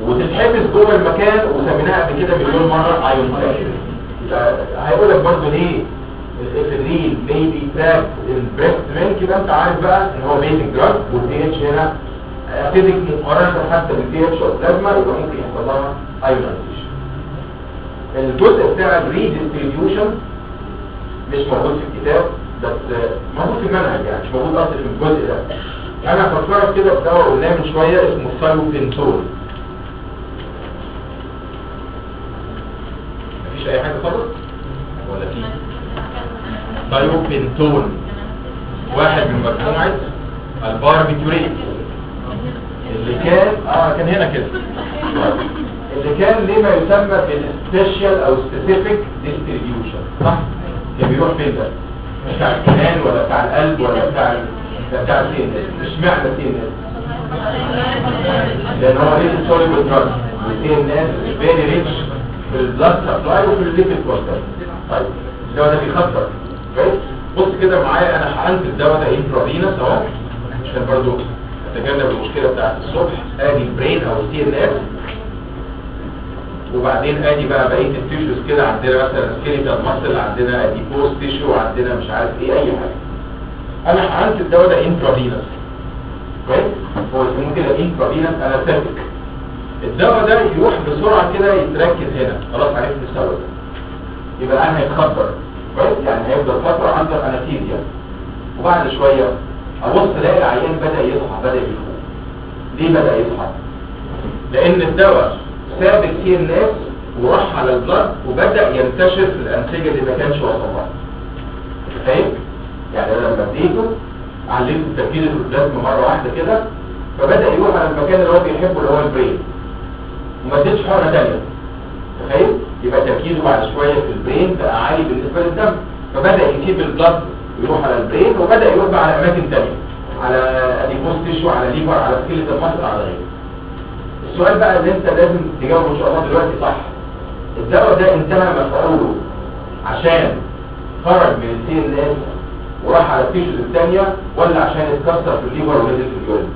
A: وتتحبس جوه المكان وسميناها قبل كده مليون مره ايون هيقول لك برضه ليه الافرين بيبي تراك البريست ميلك يبقى انت عارف بقى ان هو بيزك دراج والدي اتش هنا ابتدك مقارنه حتى بالدي اتش والبلازما يبقى ممكن يحصل لها ايونايزيشن الجزء بتاع الريديستريبيوشن مش موجود في الكتاب بس موجود في المنهج يعني مش موجود اصلا في الجزء ده انا هفكرك كده بدواء قلناه من شويه اسمه سايوبنتول مفيش اي حاجه خالص ولا في سايوبنتول واحد من مجموعه الباربيتوريت اللي كان اه كان هنا كده اللي كان ليه ما يسمى بالسبيشال او سبيسيفيك ديستريبيوشن صح كان بيروح فين ده بتاع الكنان ولا بتاع القلب ولا بتاع ال- ده بتاع السين اشمعنى السين لان هو ريتش سوليبل دراج والسين الناس فيري ريتش في البلاد سبلاي وفي الليبيد كوستر طيب الدواء ده بيخطر كويس بص كده معايا انا حقنت الدواء ده انترافينوس اهو عشان برضو اتجنب المشكله بتاعت الصبح ادي البرين او السي ان اس وبعدين ادي بقى بقيه التيشوز كده عندنا مثلا سكيليتال ماسل عندنا اديبوز تيشو عندنا مش عارف ايه اي حاجه انا حقنت الدواء ده انترافينوس كويس هو اسمه كده انترافينوس انستيك الدواء ده يروح بسرعه كده يتركز هنا خلاص عرفت السبب ده يبقى انا هيتخدر كويس يعني هيفضل فتره عنده انستيزيا وبعد شويه ابص الاقي العيان بدا يصحى بدا يفوق ليه بدا يصحى لان الدواء ساب السي ان اس وراح على البلد وبدا ينتشر في الانسجه اللي ما كانش وصل لها فاهم يعني انا لما اديته علمت التركيز في البلازما مره واحده كده فبدا يروح على المكان اللي هو بيحبه اللي هو البرين وما اديتش حقنه ثانيه تخيل يبقى تركيزه بعد شويه في البرين بقى عالي بالنسبه للدم فبدا يسيب البلد ويروح على البرين وبدا يروح بقى على اماكن ثانيه على اديبوز تيشو على ليفر على سكيلتال ماسل على غيره السؤال بقى اللي انت لازم تجاوبه ان شاء الله دلوقتي صح الدواء ده انتهى مفعوله عشان خرج من السي ان اس وراح على التيشوز الثانيه ولا عشان اتكسر في الليفر ونزل في اليورين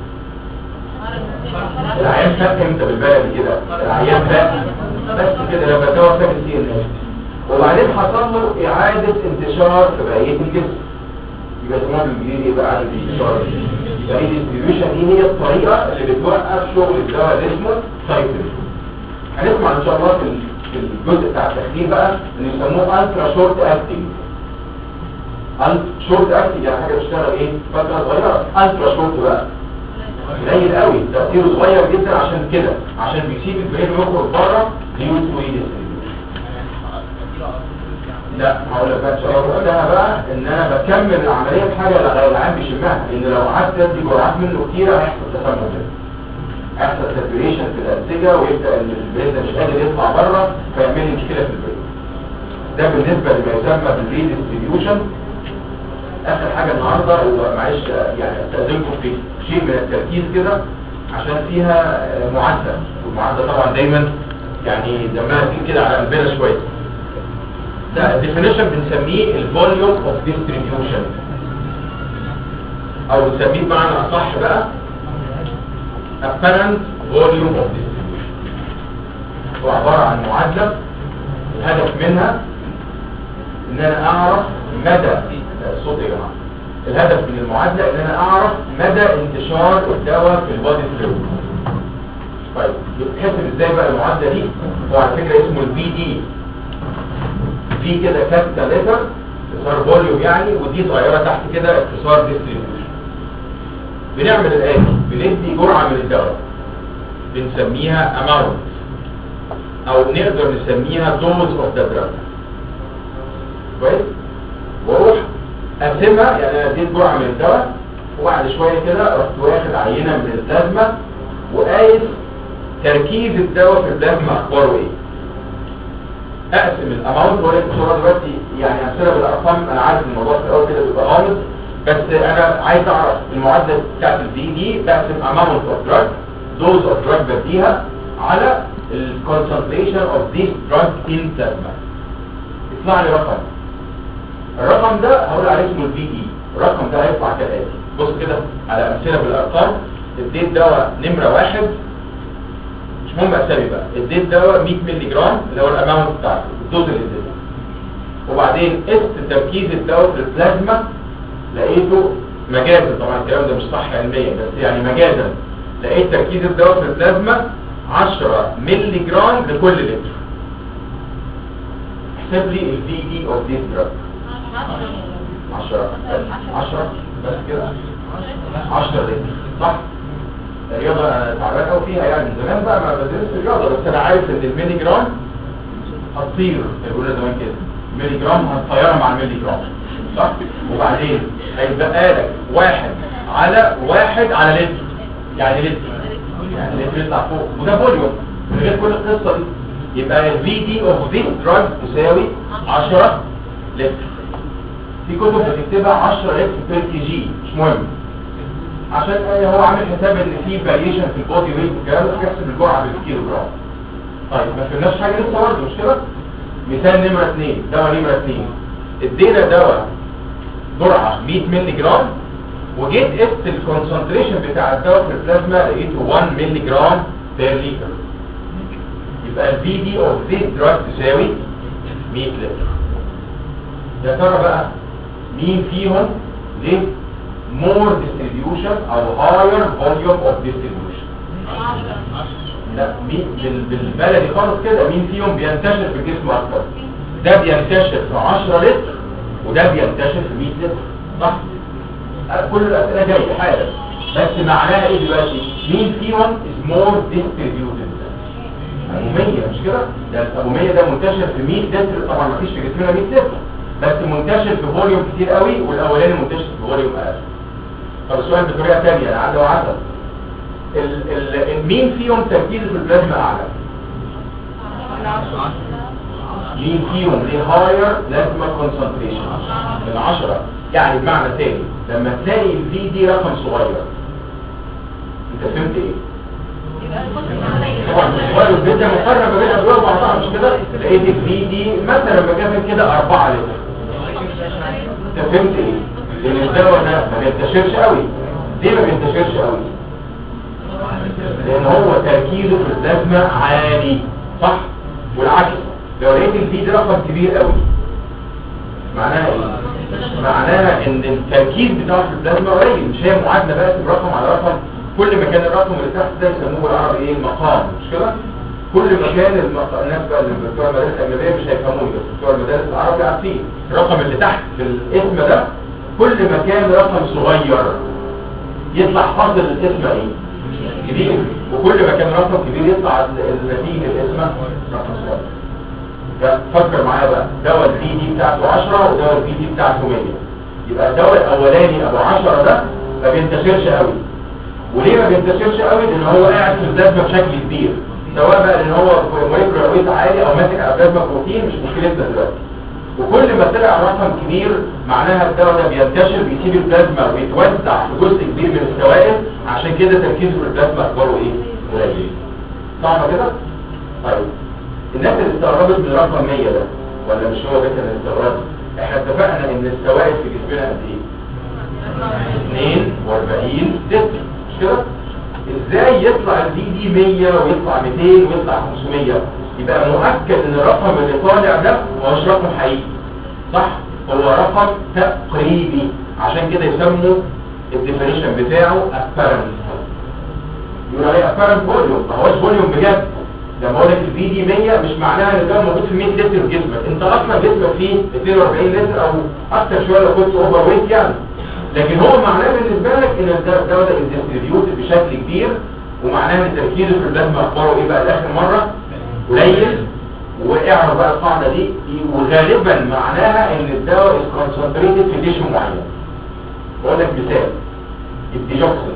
A: العيان فاق امتى بالبلدي كده العيان فاق بس كده لما الدواء فاق السي ان اس وبعدين حصل له اعاده انتشار في بقيه الجسم يبقى اسمها بالانجليزي يبقى اعاده انتشار يبقى الديستريبيوشن دي هي الطريقه اللي بتوقف شغل الدواء اللي اسمه سايكل هنسمع ان شاء الله في ال- في الجزء بتاع التخدير بقى اللي يسموه الترا شورت اكتنج شورت اكتنج يعني حاجه بتشتغل ايه فتره صغيره الترا شورت بقى قليل قوي تاثيره صغير جدا عشان كده عشان بيسيب البرين يخرج بره ديوت وي لا هقول لك بقى ان شاء الله وقتها بقى ان انا بكمل العمليه بحاجه لا العيان بيشمها لان لو قعدت ادي جرعات منه كتير هيحصل تسمم كده هيحصل ساتوريشن في الانسجه ويبدا ان البرين ده مش قادر يطلع بره فيعمل لي مشكله في البرين ده بالنسبه لما يسمى بالريديستريبيوشن اخر حاجه النهارده ومعلش يعني استاذنكم في شيء من التركيز كده عشان فيها آه، معادله والمعادله طبعا دايما يعني دمها تقيل كده على قلبنا شويه ده definition بنسميه الفوليوم اوف distribution او بنسميه بمعنى اصح بقى apparent volume of distribution هو عبارة عن معادلة الهدف منها ان انا اعرف مدى الصوت يا جماعة الهدف من المعادلة ان انا اعرف مدى انتشار الدواء في البادي فلويد طيب بتحسب ازاي بقى المعادلة دي هو على فكرة اسمه البي دي في كده كابيتال ليتر اختصار فوليوم يعني ودي صغيرة تحت كده اختصار ديستريبيوشن بنعمل الآتي بندي جرعة من الدواء بنسميها amount او نقدر نسميها dose of the drug كويس واروح اقسمها يعني انا اديت جرعة من الدواء وبعد شوية كده رحت واخد عينة من البلازما وقايس تركيز الدواء في البلازما اخباره ايه اقسم الاماونت ولكن صورة دلوقتي يعني امثله بالارقام انا عارف إن الموضوع في الاول كده بيبقى غامض بس انا عايز اعرف المعادله بتاعت الدي دي بقسم اماونت اوف دراج دوز اوف دراج بديها على الكونسنتريشن اوف ذيس دراج ان بلازما يطلع لي رقم الرقم ده هقول عليه اسمه البي دي الرقم ده هيطلع كالاتي بص كده على امثله بالارقام اديت دواء نمره واحد مش مهم اسامي بقى اديت دواء 100 مللي جرام اللي هو الاماونت بتاعته الدوز اللي اديته وبعدين قست تركيز الدواء في البلازما لقيته مجازا طبعا الكلام ده مش صح علميا بس يعني مجازا لقيت تركيز الدواء في البلازما 10 مللي جرام لكل لتر احسب لي الفي دي اوف ذيس دراج 10 10 بس كده 10 لتر صح الرياضة انا تعبان قوي فيها يعني من زمان بقى ما بدرس الرياضة بس انا عارف ان الميلي جرام هتطير الأولى زمان كده ميلي جرام هتطيرها مع الميلي جرام صح وبعدين هيبقى لك واحد على واحد على لتر يعني لتر يعني لتر يطلع فوق وده فوليوم من غير كل القصة دي يبقى الفي دي اوف ذيس دراج تساوي 10 لتر في كتب بتكتبها 10 لتر بير كي جي مش مهم عشان هو عامل حساب ان في فاريشن في البودي ويت والكلام ده بيحسب الجرعه بالكيلو جرام طيب ما فهمناش حاجه لسه برضه مش كده مثال نمره 2 دواء نمره 2 ادينا دواء جرعه 100 مللي جرام وجيت قست الكونسنتريشن بتاع الدواء في البلازما لقيته 1 مللي جرام بير لتر يبقى الفي دي اوف ذيس دراج تساوي 100 لتر يا ترى بقى مين فيهم ليه more distribution او higher volume of distribution لا مين بال- بالبلدي خالص كده مين فيهم بينتشر في الجسم اكتر ده بينتشر في 10 لتر وده بينتشر في 100 لتر صح أه، كل الاسئله جايه حالا بس معناها ايه دلوقتي مين فيهم is more distributed ابو 100 مش كده ده ابو 100 ده منتشر في 100 لتر طبعا ما فيش في جسمنا 100 لتر بس منتشر في فوليوم كتير قوي والاولاني منتشر في فوليوم اقل طب السؤال بطريقه ثانيه العدد وعدد ال ال مين فيهم تركيزه في البلازما اعلى مين فيهم ليه هاير بلازما كونسنتريشن من 10 يعني بمعنى تاني لما تلاقي الفي دي رقم صغير انت فهمت ايه طبعا مش صغير جدا مقارنه ما بين ادويه وبعضها مش كده لقيت الفي دي مثلا مجازا كده 4 لتر انت فهمت ايه لان الدواء ده ما بينتشرش قوي ليه ما بينتشرش قوي لان هو تركيزه في البلازما عالي صح والعكس لو لقيت الفي دي رقم كبير قوي معناها ايه معناها ان التركيز بتاعه في البلازما قليل مش هي معادله بقى رقم على رقم كل ما كان الرقم اللي تحت ده يسموه بالعربي ايه المقام مش كده كل ما كان المق... الناس بقى اللي بتوع المدارس الاجنبيه مش هيفهموني بس بتوع المدارس العربي عارفين الرقم اللي تحت في الاسم ده كل ما كان رقم صغير يطلع فاصل الاسم ايه كبير وكل ما كان رقم كبير يطلع النتيجه الاسم رقم صغير ده فكر معايا بقى دواء البي دي بتاعته 10 ودواء البي دي بتاعته 100 يبقى الدواء الاولاني ابو 10 ده ما بينتشرش قوي وليه ما بينتشرش قوي لان هو قاعد في البلازما بشكل كبير سواء بقى لان هو موليكولار ويت عالي او ماسك على بلازما بروتين مش مشكلتنا دلوقتي وكل ما طلع رقم كبير معناها الدواء ده بينتشر بيسيب البلازما ويتوزع في جزء كبير من السوائل عشان كده تركيزه في البلازما اخباره ايه قليل صح كده طيب الناس اللي استغربت من رقم 100 ده ولا مش هو ده كان الاستغراب احنا اتفقنا ان السوائل في جسمنا قد ايه 42 لتر مش كده ازاي يطلع الدي دي 100 ويطلع 200 ويطلع 500 يبقى مؤكد ان الرقم اللي طالع ده ما هوش رقم حقيقي صح هو رقم تقريبي عشان كده يسموا الديفينيشن بتاعه apparent يقول عليه apparent volume ما هوش فوليوم بجد لما اقول لك البي دي 100 مش معناها ان ده موجود في 100 لتر في جسمك انت اصلا جسمك فيه 42 لتر او اكتر شويه لو كنت اوفر ويت يعني لكن هو معناه بالنسبه لك ان الدواء ده ديستريبيوتد بشكل كبير ومعناه ان تركيزه في البلازما اخباره ايه بقى لاخر مره قليل واعرف بقى القاعده دي وغالبا معناها ان الدواء از كونسنتريتد في تيشو معين بقول لك مثال الديجوكسين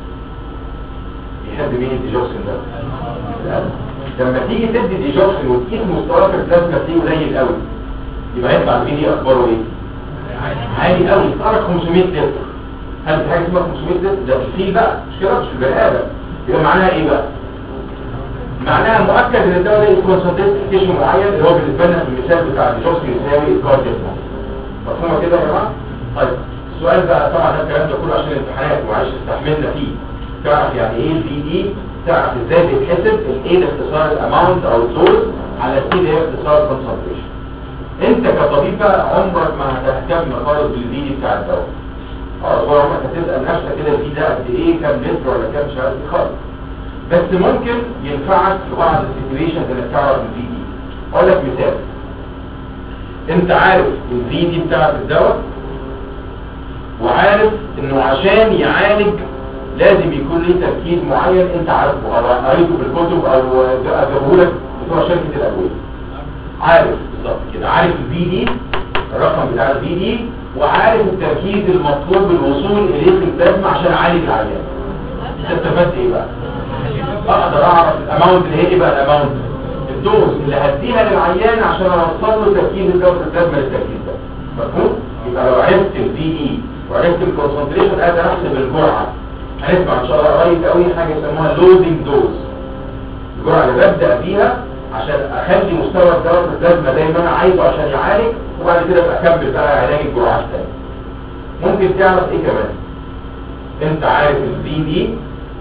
A: يحب مين الديجوكسين ده؟ القلب. لما تيجي تدي ديجوكسين وتقيس مستواه في البلازما تلاقيه قليل قوي يبقى يطلع البي دي اخباره ايه؟ عالي قوي يتقرب 500 لتر هل في حاجه اسمها 500 لتر ده في الفيل بقى مش كده مش في البني ادم يبقى معناها ايه بقى معناها مؤكد ان الدواء ده كونسنتريت في تيشو معين اللي هو بالنسبه لنا في المثال بتاع الديجوكسين يساوي الكارديو مفهومه كده يا جماعه طيب السؤال بقى طبعا ده الكلام ده كله عشان الامتحانات وعايش استحملنا فيه تعرف يعني ايه البي دي تعرف ازاي بيتحسب الايه ده اختصار الاماونت او الدوز على السي ده اختصار الكونسنتريشن انت كطبيب بقى عمرك ما هتهتم خالص بالفي دي بتاع الدواء اه هو عمرك هتسال نفسك كده الفي ده قد ايه كام لتر ولا كام مش عارف ايه خالص بس ممكن ينفعك في بعض السيتويشنز انك تعرف الفي دي اقول لك مثال انت عارف الفي دي بتاعت الدواء وعارف انه عشان يعالج لازم يكون ليه تركيز معين انت عارفه او قريته في الكتب او جابهولك بتوع شركه الادويه عارف بالظبط كده عارف الفي دي الرقم بتاع الفي دي وعارف التركيز المطلوب للوصول اليه في البلازما عشان اعالج العيان انت استفدت ايه بقى اقدر اعرف الاماونت اللي هي ايه بقى الاماونت الدوز اللي هديها للعيان عشان اوصل له تركيز الدواء في البلازما للتركيز ده مفهوم يبقى لو عرفت الفي دي وعرفت الكونسنتريشن اقدر احسب الجرعه هنسمع ان شاء الله قريب قوي حاجه يسموها لودنج دوز الجرعه اللي ببدا فيها عشان اخلي مستوى الدواء في البلازما زي ما انا عايزه عشان يعالج وبعد كده ابقى اكمل بقى علاج الجرعات تاني ممكن تعرف ايه كمان انت عارف الفي دي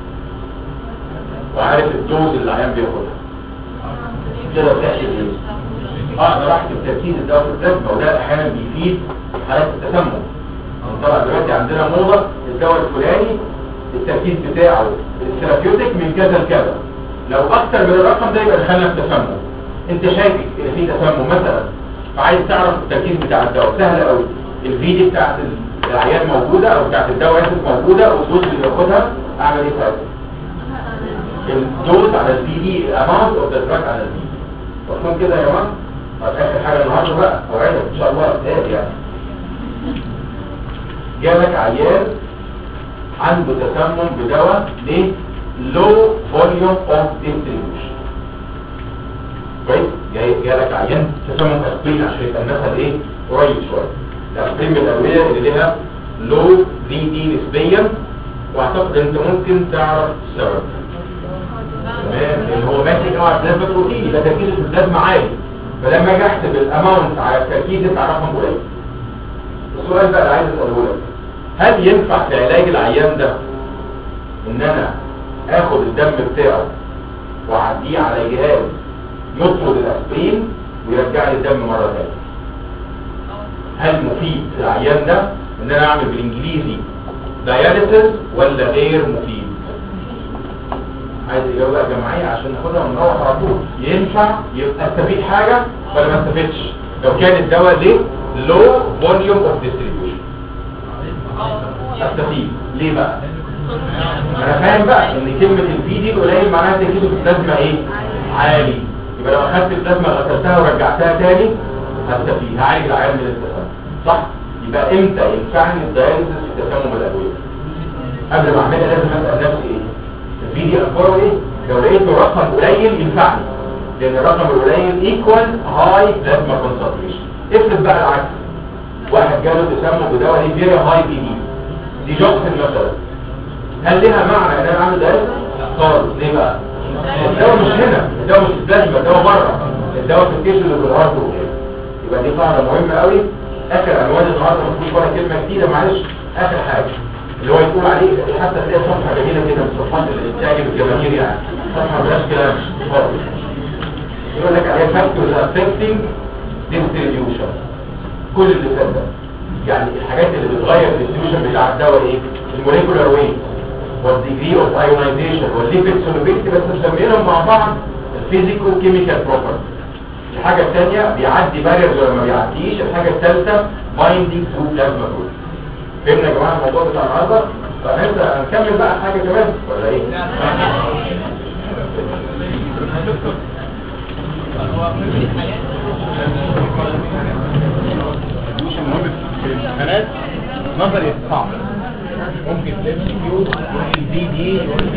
A: وعارف الدوز اللي العيان بياخدها كده بتحسب ايه اقدر احسب تركيز الدواء في البلازما وده احيانا بيفيد في حالات التسمم طبعا دلوقتي عندنا موضه الدواء الفلاني التركيز بتاعه الثيرابيوتيك من كذا لكذا لو اكتر من الرقم ده يبقى دخلنا في تسمم انت شاكك ان في تسمم مثلا فعايز تعرف التركيز بتاع الدواء سهل قوي الفي دي بتاعت العيان موجوده او بتاعت الدواء اسف موجوده والدوز اللي بياخدها اعمل ايه ساعتها الدوز على الفي دي الاماونت اوف ذا دراج على الفي دي مفهوم كده يا جماعه طب اخر حاجه النهارده بقى اوعدك ان شاء الله قدام يعني جالك عيان عنده تسمم بدواء ليه low volume of distribution كويس جاي جالك عيان تسمم اسبرين عشان يبقى المثل ايه قريب شويه الاسبرين من الادويه اللي لها low 3 دي نسبيا واعتقد انت ممكن تعرف السبب تمام لان هو ماسك قوي على البلازما بروتين يبقى تركيزه في البلازما عالي فلما اجي احسب الاماونت على التركيز يطلع رقم قليل السؤال بقى اللي عايز اساله لك هل ينفع في علاج العيان ده ان انا اخد الدم بتاعه واعديه على جهاز يطرد الاسبرين ويرجع لي الدم مره ثانيه هل مفيد في العيان ده ان انا اعمل بالانجليزي داياليسيس ولا غير مفيد عايز اجابه بقى جماعيه عشان ناخدها ونروح على طول ينفع يبقى استفيد حاجه ولا ما استفدش لو كان الدواء ليه لو فوليوم اوف ديستريبيوشن استفيد ليه بقى انا فاهم بقى ان كلمه الفي دي قليل معناها تركيزه في البلازما ايه عالي يبقى لو اخدت البلازما غسلتها ورجعتها تاني هستفيد هعالج العيان من التسمم صح يبقى امتى ينفعني الداياليسيس في تسمم الادويه قبل ما اعملها لازم اسال نفسي ايه الفي دي اخباره ايه لو لقيته رقم قليل ينفعني لان الرقم القليل ايكوال هاي بلازما كونسنتريشن افرض بقى العكس واحد جاله تسمم بدواء ليه فيري هاي بي دي دي جوكسن مثلا هل لها معنى ان انا اعمل ده خالص ليه بقى الدواء مش هنا الدواء مش في البلازما الدواء بره الدواء في التيشو اللي في الهارت وكده يبقى دي قاعده مهمه قوي اخر عنوان النهارده المفروض ولا كلمه جديده معلش اخر حاجه اللي هو يقول عليه حتى تلاقي صفحه جميله كده من صفحات اللي بتعجب الجماهير يعني صفحه بلاش كلام خالص يقول لك عليها فاكتورز افكتنج ديستريبيوشن كل اللي فات ده يعني الحاجات اللي بتغير الديستريبيوشن بتاع الدواء ايه الموليكولار ويت والديجري اوف ايونايزيشن والليبيد سولوبيلتي بس مسمينهم مع بعض الفيزيكو كيميكال بروبرتي الحاجه الثانيه بيعدي باريرز ولا ما بيعديش الحاجه الثالثه بايندينج تو بلازما بروتين فهمنا يا جماعه الموضوع بتاع النهارده فهنبدا هنكمل بقى حاجه كمان ولا ايه
B: مش المهم في الامتحانات نظري صعب ممكن تلاقي كيو البي دي